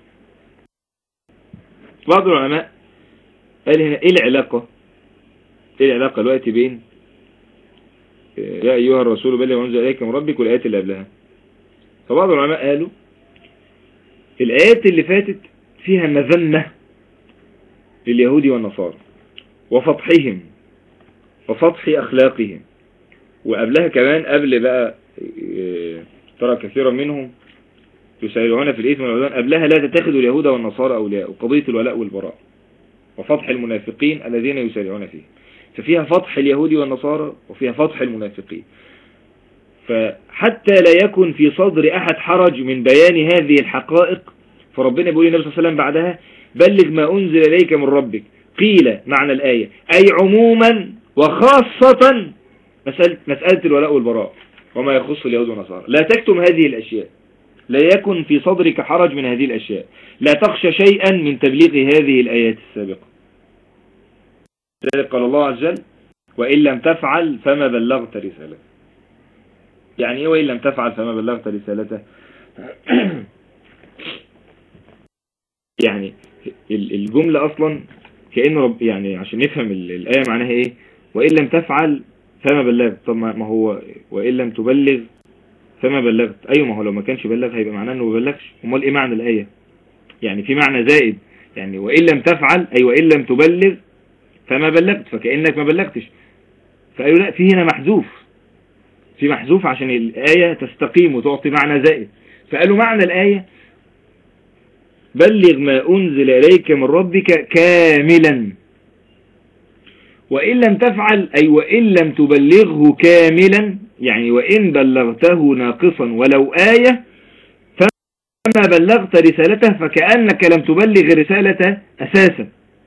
بعض العلماء قال هنا إيه العلاقة إيه العلاقة الوقت بين يا أيها الرسول بلغ ما أنزل إليك من ربك والآيات اللي قبلها فبعض العلماء قالوا الآيات اللي فاتت فيها مذمة لليهود والنصارى وفضحهم وفضح أخلاقهم وقبلها كمان قبل بقى آه، ترى كثيرا منهم يسارعون في الإثم والعدوان قبلها لا تتخذوا اليهود والنصارى أولياء وقضية الولاء والبراء وفضح المنافقين الذين يسارعون فيه ففيها فضح اليهود والنصارى وفيها فضح المنافقين فحتى لا يكن في صدر أحد حرج من بيان هذه الحقائق فربنا بيقول النبي صلى الله عليه وسلم بعدها بلغ ما أنزل إليك من ربك قيل معنى الآية أي عموما وخاصة مسألة, مسألة الولاء والبراء وما يخص اليهود والنصارى لا تكتم هذه الأشياء لا يكن في صدرك حرج من هذه الأشياء لا تخشى شيئا من تبليغ هذه الآيات السابقة ذلك قال الله عز وجل وإن لم تفعل فما بلغت رسالته يعني ايه وإن لم تفعل فما بلغت رسالته يعني الجملة أصلا كأن رب يعني عشان نفهم الآية معناها إيه وإن لم تفعل فما بلغت طب ما هو وإن لم تبلغ فما بلغت أيوة ما هو لو ما كانش بلغ هيبقى معناه أنه ما بلغش أمال إيه معنى الآية يعني في معنى زائد يعني وإن لم تفعل أي وإن لم تبلغ فما بلغت فكأنك ما بلغتش فقالوا لا في هنا محذوف في محذوف عشان الآية تستقيم وتعطي معنى زائد فقالوا معنى الآية بلغ ما أنزل إليك من ربك كاملا وإن لم تفعل أي وإن لم تبلغه كاملا يعني وإن بلغته ناقصا ولو آية فما بلغت رسالته فكأنك لم تبلغ رسالته أساسا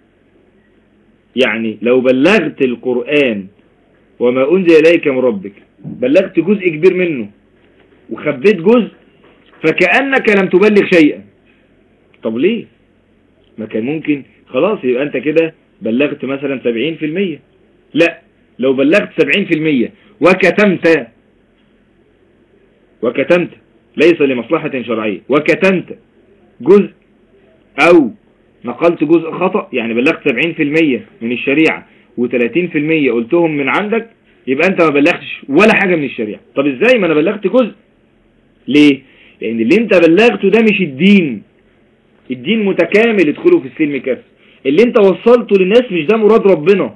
يعني لو بلغت القرآن وما أنزل إليك من ربك بلغت جزء كبير منه وخبيت جزء فكأنك لم تبلغ شيئا طب ليه ما كان ممكن خلاص يبقى انت كده بلغت مثلا 70% لا لو بلغت 70% وكتمت وكتمت ليس لمصلحة شرعية وكتمت جزء او نقلت جزء خطأ يعني بلغت 70% من الشريعة و30% قلتهم من عندك يبقى انت ما بلغتش ولا حاجة من الشريعة طب ازاي ما انا بلغت جزء ليه لان اللي انت بلغته ده مش الدين الدين متكامل ادخلوا في السلم كافة اللي انت وصلته للناس مش ده مراد ربنا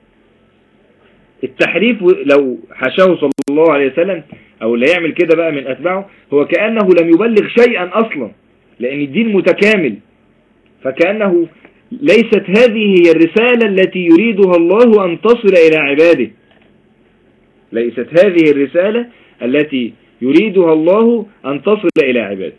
التحريف لو حشاه صلى الله عليه وسلم او اللي يعمل كده بقى من اتباعه هو كأنه لم يبلغ شيئا اصلا لان الدين متكامل فكأنه ليست هذه هي الرسالة التي يريدها الله أن تصل إلى عباده ليست هذه الرسالة التي يريدها الله أن تصل إلى عباده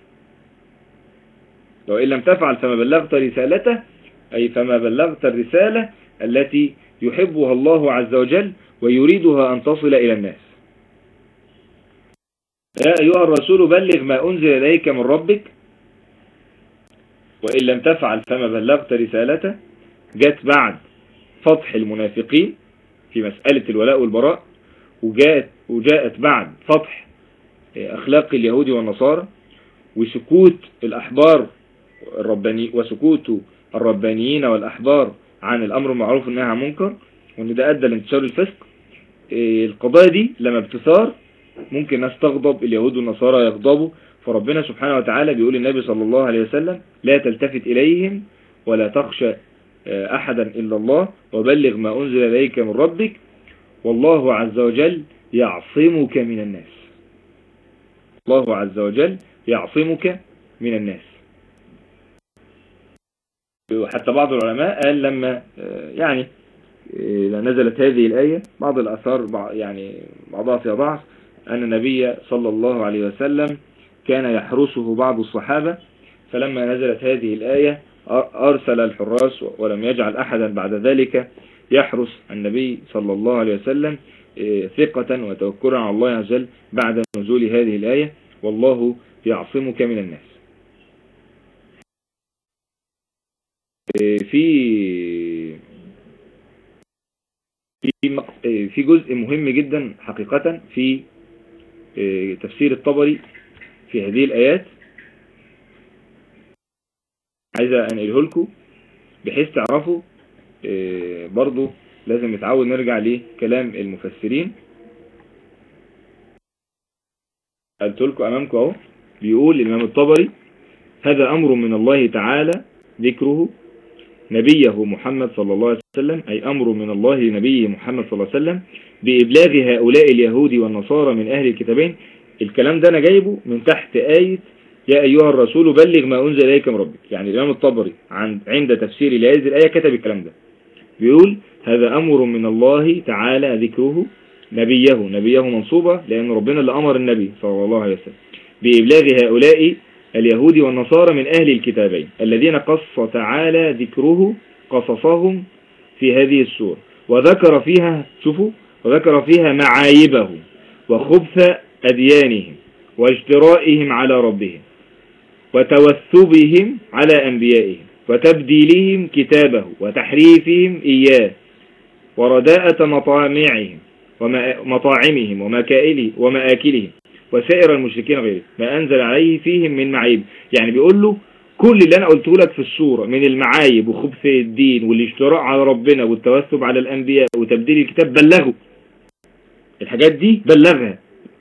وإن لم تفعل فما بلغت رسالته أي فما بلغت الرسالة التي يحبها الله عز وجل ويريدها أن تصل إلى الناس يا أيها الرسول بلغ ما أنزل إليك من ربك وإن لم تفعل فما بلغت رسالته جت بعد فتح المنافقين في مسألة الولاء والبراء وجاءت, وجاءت بعد فتح أخلاق اليهود والنصارى وسكوت الأحبار الرباني وسكوت الربانيين والأحبار عن الأمر المعروف والنهي عن منكر وأن ده أدى لانتشار الفسق إيه، القضايا دي لما بتثار ممكن ناس تغضب اليهود والنصارى يغضبوا فربنا سبحانه وتعالى بيقول النبي صلى الله عليه وسلم لا تلتفت إليهم ولا تخشى آه، أحدا إلا الله وبلغ ما أنزل إليك من ربك والله عز وجل يعصمك من الناس الله عز وجل يعصمك من الناس حتى بعض العلماء قال لما آه، يعني آه، نزلت هذه الآية بعض الأثار يعني بعضها في ضعف أن النبي صلى الله عليه وسلم كان يحرسه بعض الصحابة فلما نزلت هذه الآية أرسل الحراس ولم يجعل أحدا بعد ذلك يحرس النبي صلى الله عليه وسلم آه، ثقة وتوكلا على الله عز وجل بعد نزول هذه الآية والله يعصمك من الناس آه، في في آه، في جزء مهم جدا حقيقة في تفسير الطبري في هذه الآيات عايز أنقله لكم بحيث تعرفوا آه، برضو لازم نتعود نرجع لكلام المفسرين قلت لكم أمامكم أهو بيقول الإمام الطبري هذا أمر من الله تعالى ذكره نبيه محمد صلى الله عليه وسلم أي أمر من الله لنبيه محمد صلى الله عليه وسلم بإبلاغ هؤلاء اليهود والنصارى من أهل الكتابين الكلام ده أنا جايبه من تحت آية يا أيها الرسول بلغ ما أنزل إليك من ربك يعني الإمام الطبري عند تفسير لهذه الآية كتب الكلام ده بيقول هذا أمر من الله تعالى ذكره نبيه نبيه منصوبة لأن ربنا اللي أمر النبي صلى الله عليه وسلم بإبلاغ هؤلاء اليهود والنصارى من أهل الكتابين الذين قص تعالى ذكره قصصهم في هذه السورة وذكر فيها شوفوا وذكر فيها معايبه وخبث أديانهم واجترائهم على ربهم وتوثبهم على أنبيائهم وتبديلهم كتابه وتحريفهم إياه ورداءة مطامعهم ومطاعمهم ومكائلهم ومآكلهم وسائر المشركين غيره ما أنزل عليه فيهم من معيب يعني بيقول له كل اللي أنا قلته لك في السورة من المعايب وخبث الدين والاشتراء على ربنا والتوثب على الأنبياء وتبديل الكتاب بلغه الحاجات دي بلغها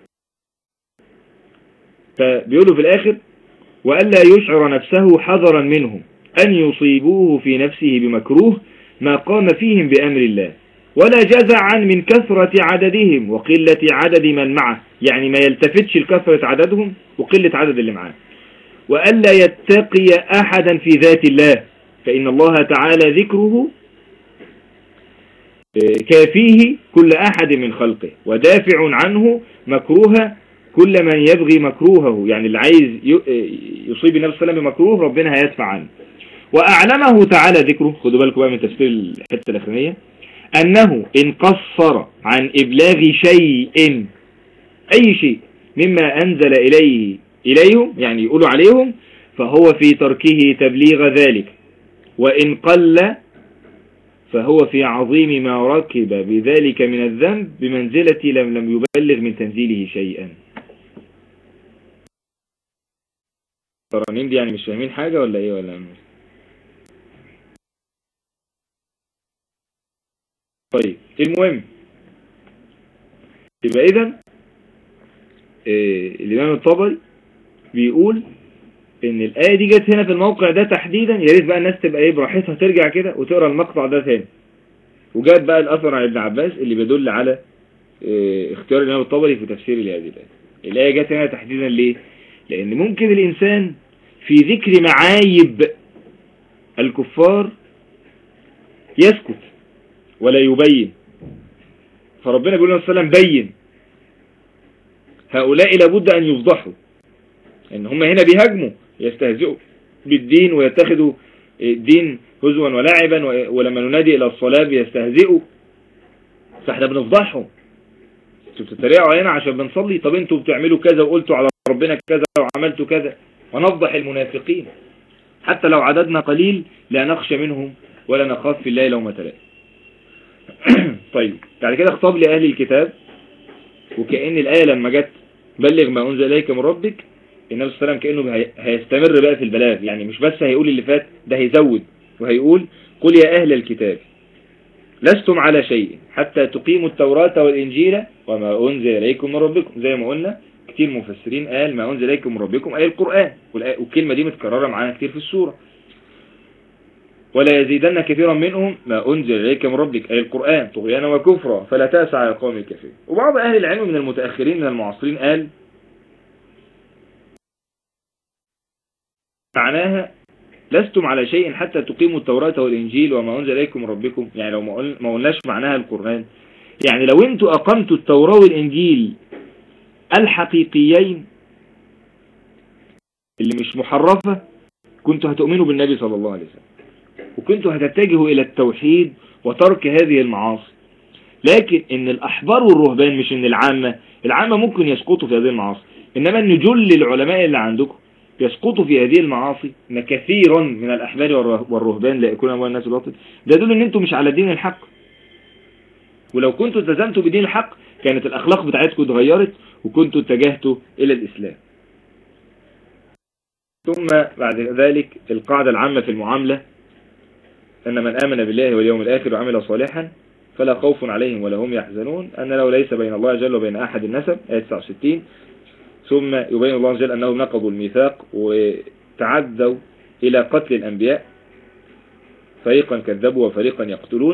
فبيقولوا في الآخر وألا يشعر نفسه حذرا منهم أن يصيبوه في نفسه بمكروه ما قام فيهم بأمر الله ولا جزعا من كثرة عددهم وقلة عدد من معه يعني ما يلتفتش لكثرة عددهم وقلة عدد اللي معاه وألا يتقي أحدا في ذات الله فإن الله تعالى ذكره آه، كافيه كل أحد من خلقه ودافع عنه مكروه كل من يبغي مكروهه يعني اللي عايز يصيب النبي صلى الله عليه وسلم بمكروه ربنا هيدفع عنه وأعلمه تعالى ذكره خدوا بالكم بقى من تفسير الحتة الأخرانية أنه إن قصر عن إبلاغ شيء أي شيء مما أنزل إليه إليهم يعني يقولوا عليهم فهو في تركه تبليغ ذلك وإن قل فهو في عظيم ما ركب بذلك من الذنب بمنزلة لم لم يبلغ من تنزيله شيئا القرانين دي يعني مش فاهمين حاجة ولا ايه ولا طيب المهم يبقى اذا إيه الامام الطبري بيقول ان الايه دي جت هنا في الموقع ده تحديدا يا ريت بقى الناس تبقى ايه براحتها ترجع كده وتقرا المقطع ده تاني وجات بقى الاثر عن ابن عباس اللي بيدل على إيه اختيار الامام الطبري في تفسير لهذه الايه الايه جت هنا تحديدا ليه لأن ممكن الإنسان في ذكر معايب الكفار يسكت ولا يبين فربنا بيقول عليه وسلم بين هؤلاء لابد أن يفضحوا ان هم هنا بيهاجموا يستهزئوا بالدين ويتخذوا الدين هزوا ولعبا ولما ننادي الى الصلاة بيستهزئوا فاحنا بنفضحهم انتوا بتتريقوا علينا عشان بنصلي طب انتوا بتعملوا كذا وقلتوا على ربنا كذا وعملت كذا ونفضح المنافقين حتى لو عددنا قليل لا نخشى منهم ولا نخاف في الله لومة لائم طيب بعد كده خطاب لأهل الكتاب وكأن الآية لما جت بلغ ما أنزل إليك من ربك النبي صلى الله عليه وسلم كأنه هيستمر بقى في البلاغ يعني مش بس هيقول اللي فات ده هيزود وهيقول قل يا أهل الكتاب لستم على شيء حتى تقيموا التوراة والإنجيل وما أنزل إليكم من ربكم زي ما قلنا كتير مفسرين قال ما أنزل إليكم من ربكم أي القرآن والكلمة دي متكررة معانا كتير في السورة ولا يزيدن كثيرا منهم ما أنزل إليك من ربك أي القرآن طغيانا وكفرا فلا تأسى على القوم الكافرين وبعض أهل العلم من المتأخرين من المعاصرين قال معناها لستم على شيء حتى تقيموا التوراة والإنجيل وما أنزل إليكم من ربكم يعني لو ما قلناش معناها القرآن يعني لو انتوا أقمتوا التوراة والإنجيل الحقيقيين اللي مش محرفة كنتوا هتؤمنوا بالنبي صلى الله عليه وسلم وكنتوا هتتجهوا إلى التوحيد وترك هذه المعاصي لكن ان الأحبار والرهبان مش ان العامة العامة ممكن يسقطوا في هذه المعاصي إنما ان جل العلماء اللي عندكم يسقطوا في هذه المعاصي ان كثيرا من الأحبار والرهبان لا يكون أموال الناس باطل ده يدل ان انتم مش على دين الحق ولو كنتوا التزمتوا بدين الحق كانت الأخلاق بتاعتكم اتغيرت وكنتوا اتجهتوا إلى الإسلام ثم بعد ذلك القاعدة العامة في المعاملة أن من آمن بالله واليوم الآخر وعمل صالحا فلا خوف عليهم ولا هم يحزنون أن لو ليس بين الله جل وبين أحد النسب آية 69 ثم يبين الله جل أنهم نقضوا الميثاق وتعدوا إلى قتل الأنبياء فريقا كذبوا وفريقا يقتلون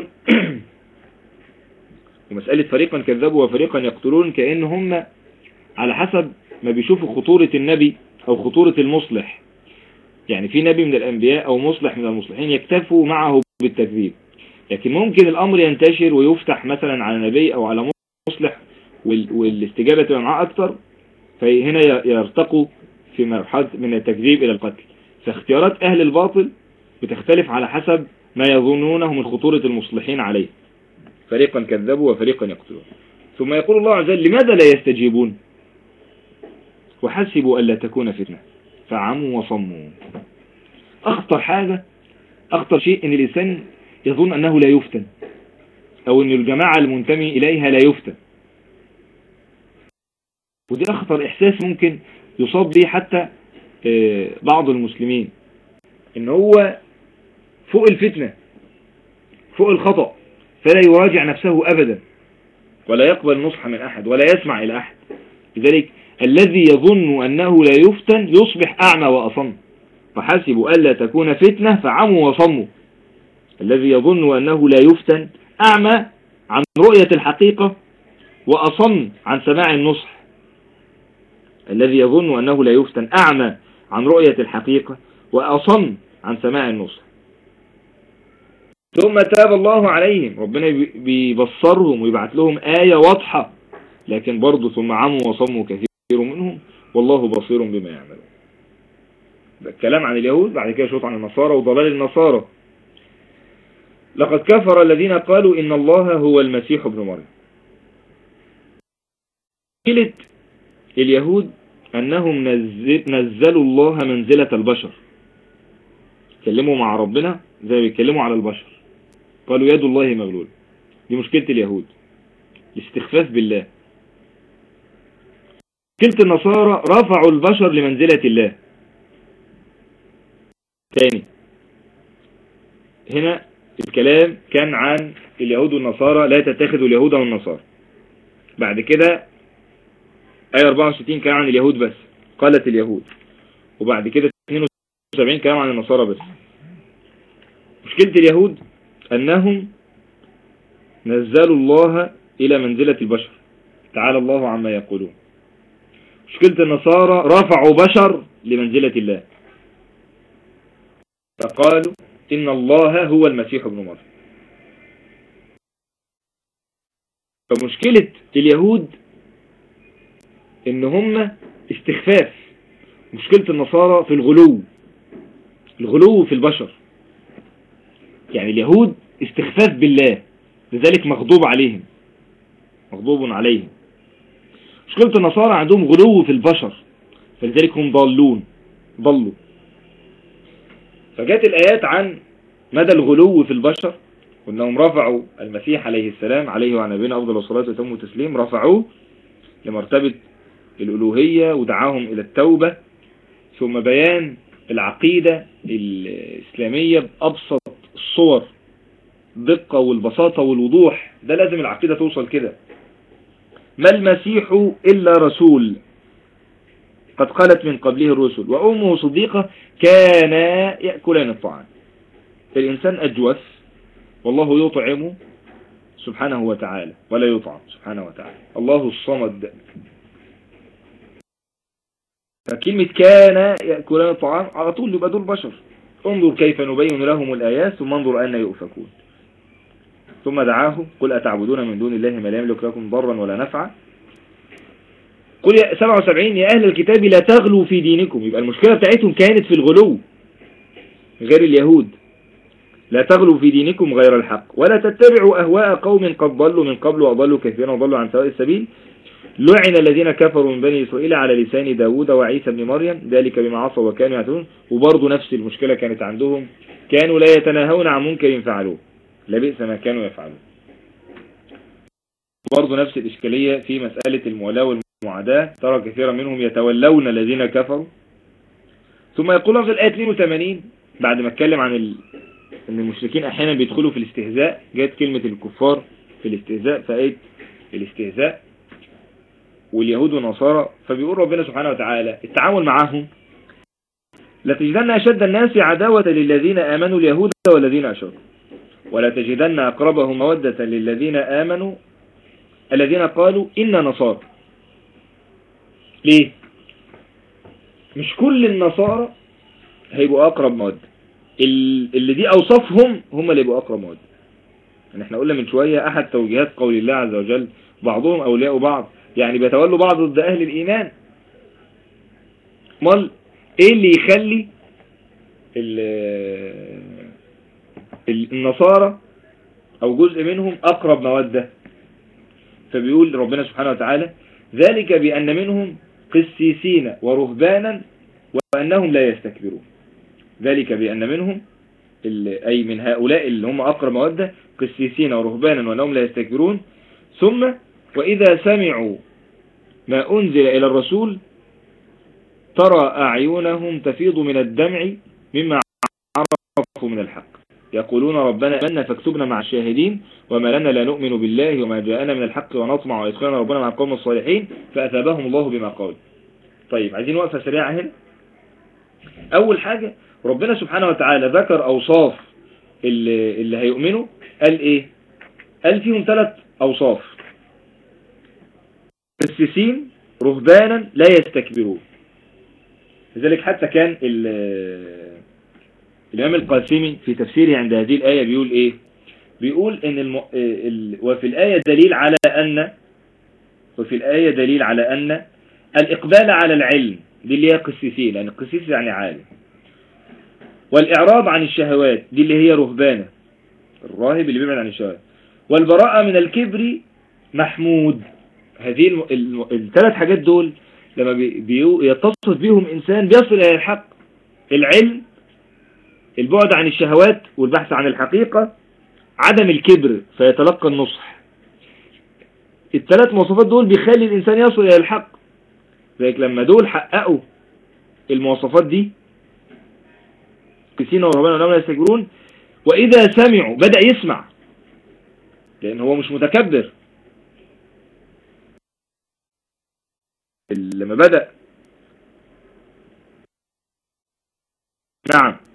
ومسألة فريقا كذبوا وفريقا يقتلون كأن هم على حسب ما بيشوفوا خطورة النبي أو خطورة المصلح يعني في نبي من الأنبياء أو مصلح من المصلحين يكتفوا معه بالتكذيب لكن ممكن الأمر ينتشر ويفتح مثلا على نبي أو على مصلح والاستجابة تبقى معاه أكثر فهنا يرتقوا في مرحلة من التكذيب إلى القتل فاختيارات أهل الباطل بتختلف على حسب ما يظنونه من خطورة المصلحين عليه فريقا كذبوا وفريقا يقتلون ثم يقول الله عز وجل لماذا لا يستجيبون وحسبوا ألا تكون فتنة فعموا وصموا أخطر حاجة أخطر شيء أن الإنسان يظن أنه لا يفتن أو أن الجماعة المنتمي إليها لا يفتن ودي أخطر إحساس ممكن يصاب به حتى آه، بعض المسلمين ان هو فوق الفتنة فوق الخطأ فلا يراجع نفسه أبدا ولا يقبل نصح من أحد ولا يسمع إلى أحد لذلك الذي يظن أنه لا يفتن يصبح أعمى وأصم فحسبوا ألا تكون فتنة فعموا وصموا الذي يظن أنه لا يفتن أعمى عن رؤية الحقيقة وأصم عن سماع النصح الذي يظن أنه لا يفتن أعمى عن رؤية الحقيقة وأصم عن سماع النصح ثم تاب الله عليهم ربنا بيبصرهم ويبعت لهم آية واضحة لكن برضو ثم عموا وصموا كثير منهم والله بصير بما يعملون ده الكلام عن اليهود بعد كده شوط عن النصارى وضلال النصارى لقد كفر الذين قالوا إن الله هو المسيح ابن مريم قيلت اليهود أنهم نزلوا الله منزلة البشر كلموا مع ربنا زي بيتكلموا على البشر قالوا يد الله مغلول دي مشكلة اليهود الاستخفاف بالله مشكلة النصارى رفعوا البشر لمنزلة الله تاني هنا الكلام كان عن اليهود والنصارى لا تتخذوا اليهود والنصارى بعد كده آية 64 كلام عن اليهود بس قالت اليهود وبعد كده 72 كلام عن النصارى بس مشكلة اليهود أنهم نزلوا الله إلى منزلة البشر تعالى الله عما يقولون مشكلة النصارى رفعوا بشر لمنزلة الله فقالوا إن الله هو المسيح ابن مريم فمشكلة اليهود ان هم استخفاف مشكلة النصارى في الغلو الغلو في البشر يعني اليهود استخفاف بالله لذلك مغضوب عليهم مغضوب عليهم مشكلة النصارى عندهم غلو في البشر فلذلك هم ضالون ضلوا فجاءت الآيات عن مدى الغلو في البشر وانهم رفعوا المسيح عليه السلام عليه وعلى نبينا أفضل الصلاة وتم التسليم رفعوه لمرتبة الألوهية ودعاهم إلى التوبة ثم بيان العقيدة الإسلامية بأبسط الصور الدقة والبساطة والوضوح ده لازم العقيدة توصل كده ما المسيح إلا رسول قد قالت من قبله الرسل وأمه صديقة كانا يأكلان الطعام الإنسان أجوث والله يطعم سبحانه وتعالى ولا يطعم سبحانه وتعالى الله الصمد فكلمة كان يأكلان الطعام على طول يبقى دول بشر انظر كيف نبين لهم الآيات ثم انظر أن يؤفكون ثم دعاه قل أتعبدون من دون الله ما لا يملك لكم ضرا ولا نفعا قل يا 77 يا أهل الكتاب لا تغلوا في دينكم يبقى المشكلة بتاعتهم كانت في الغلو غير اليهود لا تغلوا في دينكم غير الحق ولا تتبعوا أهواء قوم قد ضلوا من قبل وأضلوا كثيرا وضلوا عن سواء السبيل لعن الذين كفروا من بني إسرائيل على لسان داود وعيسى بن مريم ذلك بما عصوا وكانوا يعتدون وبرضه نفس المشكلة كانت عندهم كانوا لا يتناهون عن منكر فعلوه لبئس ما كانوا يفعلون برضه نفس الإشكالية في مسألة المولاة والمعاداة ترى كثيرا منهم يتولون الذين كفروا ثم يقولون في الآية 82 بعد ما اتكلم عن ال... ان المشركين احيانا بيدخلوا في الاستهزاء جاءت كلمة الكفار في الاستهزاء فايه الاستهزاء واليهود والنصارى فبيقول ربنا سبحانه وتعالى التعامل معهم لتجدن أشد الناس عداوة للذين آمنوا اليهود والذين أشركوا ولا تجدن أقربهم مودة للذين آمنوا الذين قالوا إنا نصارى ليه مش كل النصارى هيبقوا أقرب مودة اللي دي أوصافهم هم اللي يبقوا أقرب مودة يعني احنا قلنا من شوية أحد توجيهات قول الله عز وجل بعضهم أولياء بعض يعني بيتولوا بعض ضد أهل الإيمان مال إيه اللي يخلي النصارى أو جزء منهم أقرب مودة فبيقول ربنا سبحانه وتعالى ذلك بأن منهم قسيسين ورهبانا وأنهم لا يستكبرون ذلك بأن منهم أي من هؤلاء اللي هم أقرب مودة قسيسين ورهبانا وأنهم لا يستكبرون ثم وإذا سمعوا ما أنزل إلى الرسول ترى أعينهم تفيض من الدمع مما عرفوا من الحق يقولون ربنا أمنا فاكتبنا مع الشاهدين وما لنا لا نؤمن بالله وما جاءنا من الحق ونطمع ويدخلنا ربنا مع القوم الصالحين فأثابهم الله بما قال طيب عايزين وقفة سريعة هنا أول حاجة ربنا سبحانه وتعالى ذكر أوصاف اللي, اللي هيؤمنوا قال إيه قال فيهم ثلاث أوصاف قسيسين رهبانا لا يستكبرون لذلك حتى كان الإمام القاسمي في تفسيره عند هذه الآية بيقول إيه بيقول إن الم... ال... وفي الآية دليل على أن وفي الآية دليل على أن الإقبال على العلم دي اللي هي قسيسين لأن القسيس يعني عالم والإعراض عن الشهوات دي اللي هي رهبانة الراهب اللي بيبعد عن الشهوات والبراءة من الكبر محمود هذه الثلاث حاجات دول لما يتصف بيهم إنسان بيصل إلى الحق العلم البعد عن الشهوات والبحث عن الحقيقة عدم الكبر فيتلقى النصح الثلاث مواصفات دول بيخلي الإنسان يصل إلى الحق ذلك لما دول حققوا المواصفات دي كسينا وربنا ونعمل يستكبرون وإذا سمعوا بدأ يسمع لأن هو مش متكبر لما بدأ نعم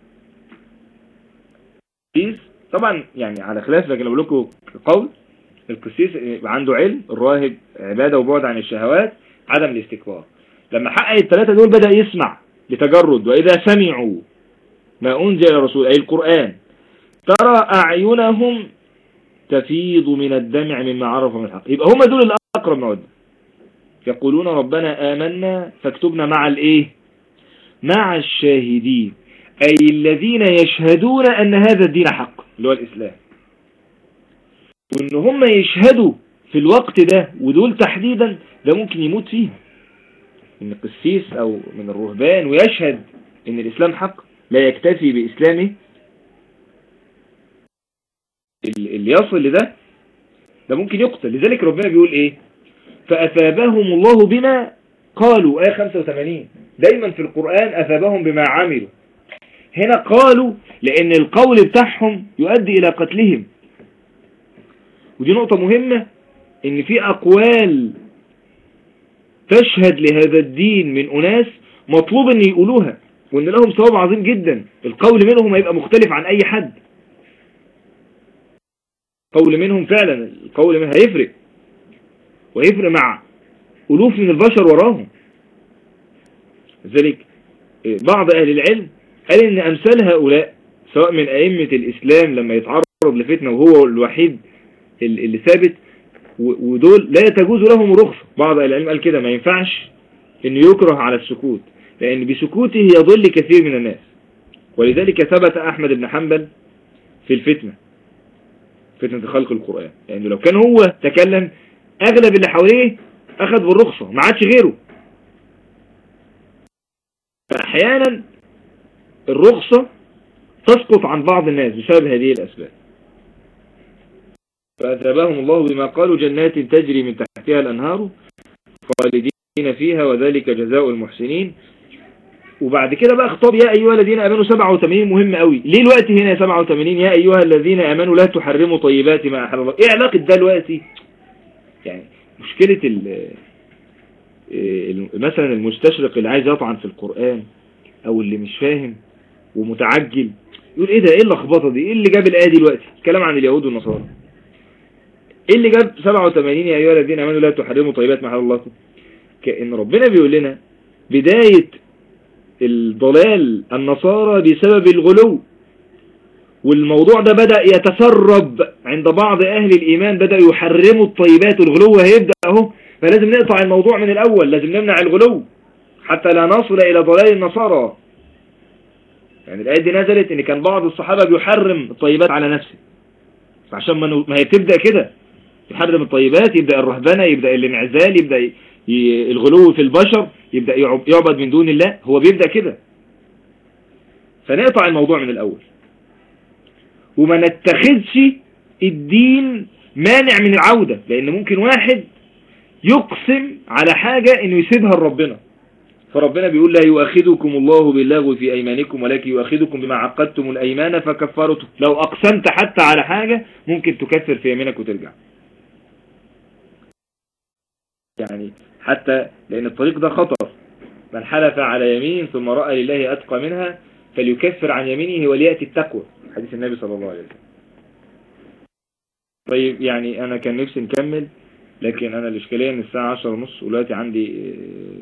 القسيس طبعا يعني على خلاف لكن اقول لكم قول القسيس يبقى عنده علم الراهب عبادة وبعد عن الشهوات عدم الاستكبار لما حقق الثلاثة دول بدأ يسمع بتجرد وإذا سمعوا ما أنزل الرسول أي القرآن ترى أعينهم تفيض من الدمع مما عرفوا من الحق يبقى هم دول الأقرب مودة يقولون ربنا آمنا فاكتبنا مع الإيه مع الشاهدين أي الذين يشهدون أن هذا الدين حق اللي هو الإسلام وإن هم يشهدوا في الوقت ده ودول تحديدا ده ممكن يموت فيه إن قسيس أو من الرهبان ويشهد إن الإسلام حق لا يكتفي بإسلامه اللي يصل لده ده ممكن يقتل لذلك ربنا بيقول إيه فأثابهم الله بما قالوا آية 85 دايما في القرآن أثابهم بما عملوا هنا قالوا لأن القول بتاعهم يؤدي إلى قتلهم ودي نقطة مهمة إن في أقوال تشهد لهذا الدين من أناس مطلوب أن يقولوها وأن لهم ثواب عظيم جدا القول منهم هيبقى مختلف عن أي حد قول منهم فعلا القول منهم هيفرق ويفرق مع ألوف من البشر وراهم ذلك بعض أهل العلم قال إن أمثال هؤلاء سواء من أئمة الإسلام لما يتعرض لفتنة وهو الوحيد اللي ثابت ودول لا يتجوز لهم رخصة بعض أهل العلم قال كده ما ينفعش إنه يكره على السكوت لأن بسكوته يضل كثير من الناس ولذلك ثبت أحمد بن حنبل في الفتنة فتنة خلق القرآن يعني لو كان هو تكلم أغلب اللي حواليه أخذ بالرخصة ما عادش غيره فأحيانا الرخصة تسقط عن بعض الناس بسبب هذه الأسباب فأثابهم الله بما قالوا جنات تجري من تحتها الأنهار خالدين فيها وذلك جزاء المحسنين وبعد كده بقى خطاب يا أيها الذين أمنوا 87 مهم قوي ليه الوقت هنا 87 يا أيها الذين أمنوا لا تحرموا طيبات ما أحل الله إيه علاقة ده الوقت يعني مشكلة مثلا المستشرق اللي عايز يطعن في القرآن أو اللي مش فاهم ومتعجل يقول إيه ده إيه اللخبطة دي إيه اللي جاب الآية دي دلوقتي كلام عن اليهود والنصارى إيه اللي جاب 87 يا أيها الذين أمنوا لا تحرموا طيبات ما أحل الله كأن ربنا بيقول لنا بداية الضلال النصارى بسبب الغلو والموضوع ده بدأ يتسرب عند بعض أهل الإيمان بدأ يحرموا الطيبات والغلو هيبدأ اهو فلازم نقطع الموضوع من الأول لازم نمنع الغلو حتى لا نصل إلى ضلال النصارى يعني الآية دي نزلت إن كان بعض الصحابة بيحرم الطيبات على نفسه فعشان ما هي بتبدأ كده يحرم الطيبات يبدأ الرهبنة يبدأ الانعزال يبدأ الغلو في البشر يبدأ يعبد من دون الله هو بيبدأ كده فنقطع الموضوع من الأول وما نتخذش الدين مانع من العودة لأن ممكن واحد يقسم على حاجة انه يسيبها لربنا فربنا بيقول لا يؤخذكم الله باللغو في أيمانكم ولكن يؤخذكم بما عقدتم الأيمان فكفرته لو أقسمت حتى على حاجة ممكن تكفر في يمينك وترجع يعني حتى لأن الطريق ده خطر من حلف على يمين ثم رأى لله أتقى منها فليكفر عن يمينه وليأتي التقوى حديث النبي صلى الله عليه وسلم طيب يعني أنا كان نفسي نكمل لكن أنا الإشكالية إن الساعة عشر ونص ودلوقتي عندي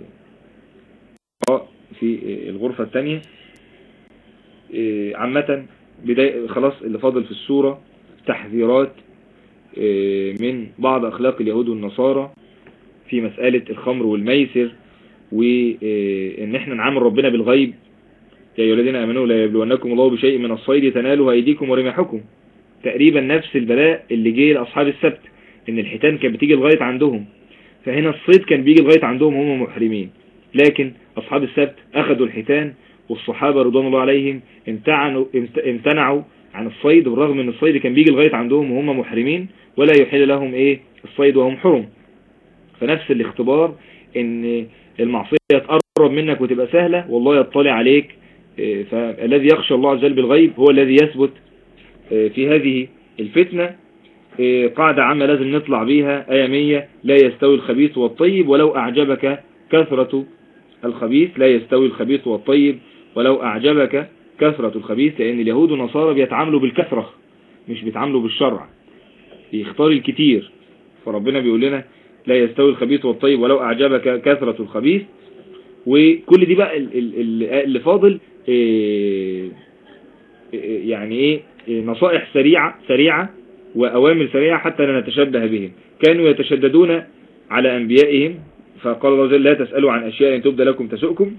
آه، في الغرفة الثانية آه، عامة بداية خلاص اللي فاضل في السورة تحذيرات آه، من بعض أخلاق اليهود والنصارى في مسألة الخمر والميسر وإن احنا نعامل ربنا بالغيب يا أيها الذين آمنوا لا يبلونكم الله بشيء من الصيد تناله أيديكم ورماحكم تقريبا نفس البلاء اللي جه لأصحاب السبت إن الحيتان كانت بتيجي لغاية عندهم فهنا الصيد كان بيجي لغاية عندهم هم محرمين لكن أصحاب السبت أخذوا الحيتان والصحابة رضوان الله عليهم امتعنوا امتنعوا عن الصيد بالرغم ان الصيد كان بيجي لغاية عندهم وهم محرمين ولا يحل لهم ايه الصيد وهم حرم فنفس الاختبار ان المعصية تقرب منك وتبقى سهلة والله يطلع عليك إيه، فالذي يخشى الله عز وجل بالغيب هو الذي يثبت إيه، في هذه الفتنة إيه، قاعدة عامة لازم نطلع بيها آية 100 لا يستوي الخبيث والطيب ولو أعجبك كثرة الخبيث لا يستوي الخبيث والطيب ولو أعجبك كثرة الخبيث لأن اليهود والنصارى بيتعاملوا بالكثرة مش بيتعاملوا بالشرع بيختار الكتير فربنا بيقول لنا لا يستوي الخبيث والطيب ولو أعجبك كثرة الخبيث وكل دي بقى اللي فاضل إيه، إيه، يعني ايه نصائح سريعة سريعة وأوامر سريعة حتى لا نتشبه بهم كانوا يتشددون على أنبيائهم فقال الله جل لا تسألوا عن أشياء إن تبدأ لكم تسؤكم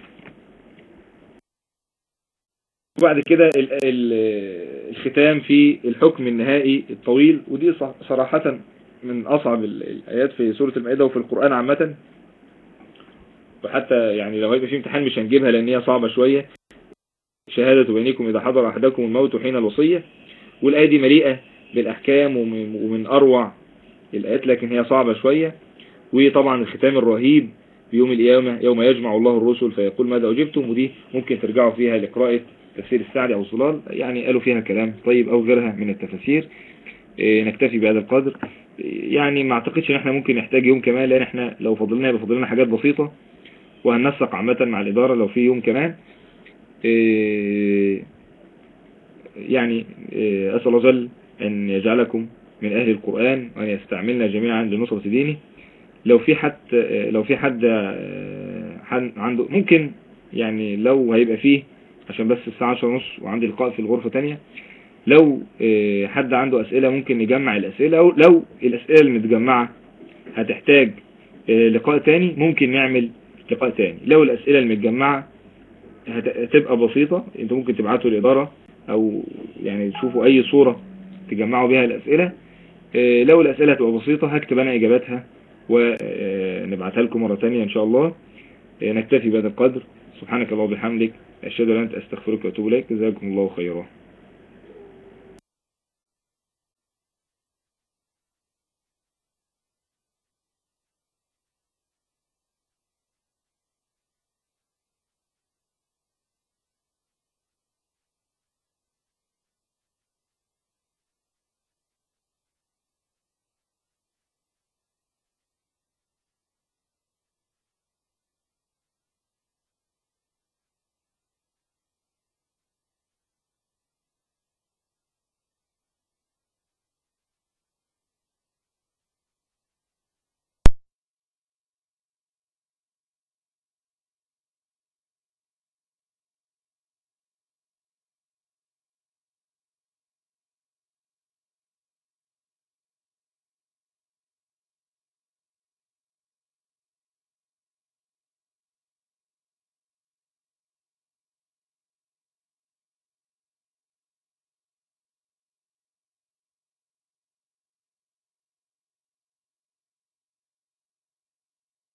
وبعد كده الختام في الحكم النهائي الطويل ودي صراحة من أصعب الآيات في سورة المائدة وفي القرآن عامة وحتى يعني لو هيبقى في امتحان مش هنجيبها لأن هي صعبة شوية شهادة بينكم إذا حضر أحدكم الموت حين الوصية والآية دي مليئة بالأحكام ومن أروع الآيات لكن هي صعبة شوية وطبعا الختام الرهيب يوم القيامة يوم يجمع الله الرسل فيقول ماذا أجبتم ودي ممكن ترجعوا فيها لقراءة تفسير السعدي أو صلال يعني قالوا فيها كلام طيب أو غيرها من التفاسير إيه، نكتفي بهذا القدر يعني ما اعتقدش ان احنا ممكن نحتاج يوم كمان لان احنا لو فضلنا يبقى فضلنا حاجات بسيطة وهننسق عامة مع الإدارة لو في يوم كمان إيه، يعني إيه، أسأل الله جل أن يجعلكم من أهل القرآن وأن يستعملنا جميعا لنصرة دينه لو في حد لو في حد عنده ممكن يعني لو هيبقى فيه عشان بس الساعة 10 ونص وعندي لقاء في الغرفة تانية لو حد عنده أسئلة ممكن نجمع الأسئلة أو لو الأسئلة المتجمعة هتحتاج لقاء تاني ممكن نعمل لقاء تاني لو الأسئلة المتجمعة هتبقى بسيطة انتوا ممكن تبعتوا الإدارة أو يعني تشوفوا أي صورة تجمعوا بها الأسئلة لو الأسئلة هتبقى بسيطة هكتب أنا إجاباتها ونبعتها لكم مرة تانية إن شاء الله نكتفي بهذا القدر سبحانك الله وبحمدك أشهد أن لا إله إلا أنت أستغفرك وأتوب إليك جزاكم الله خيرا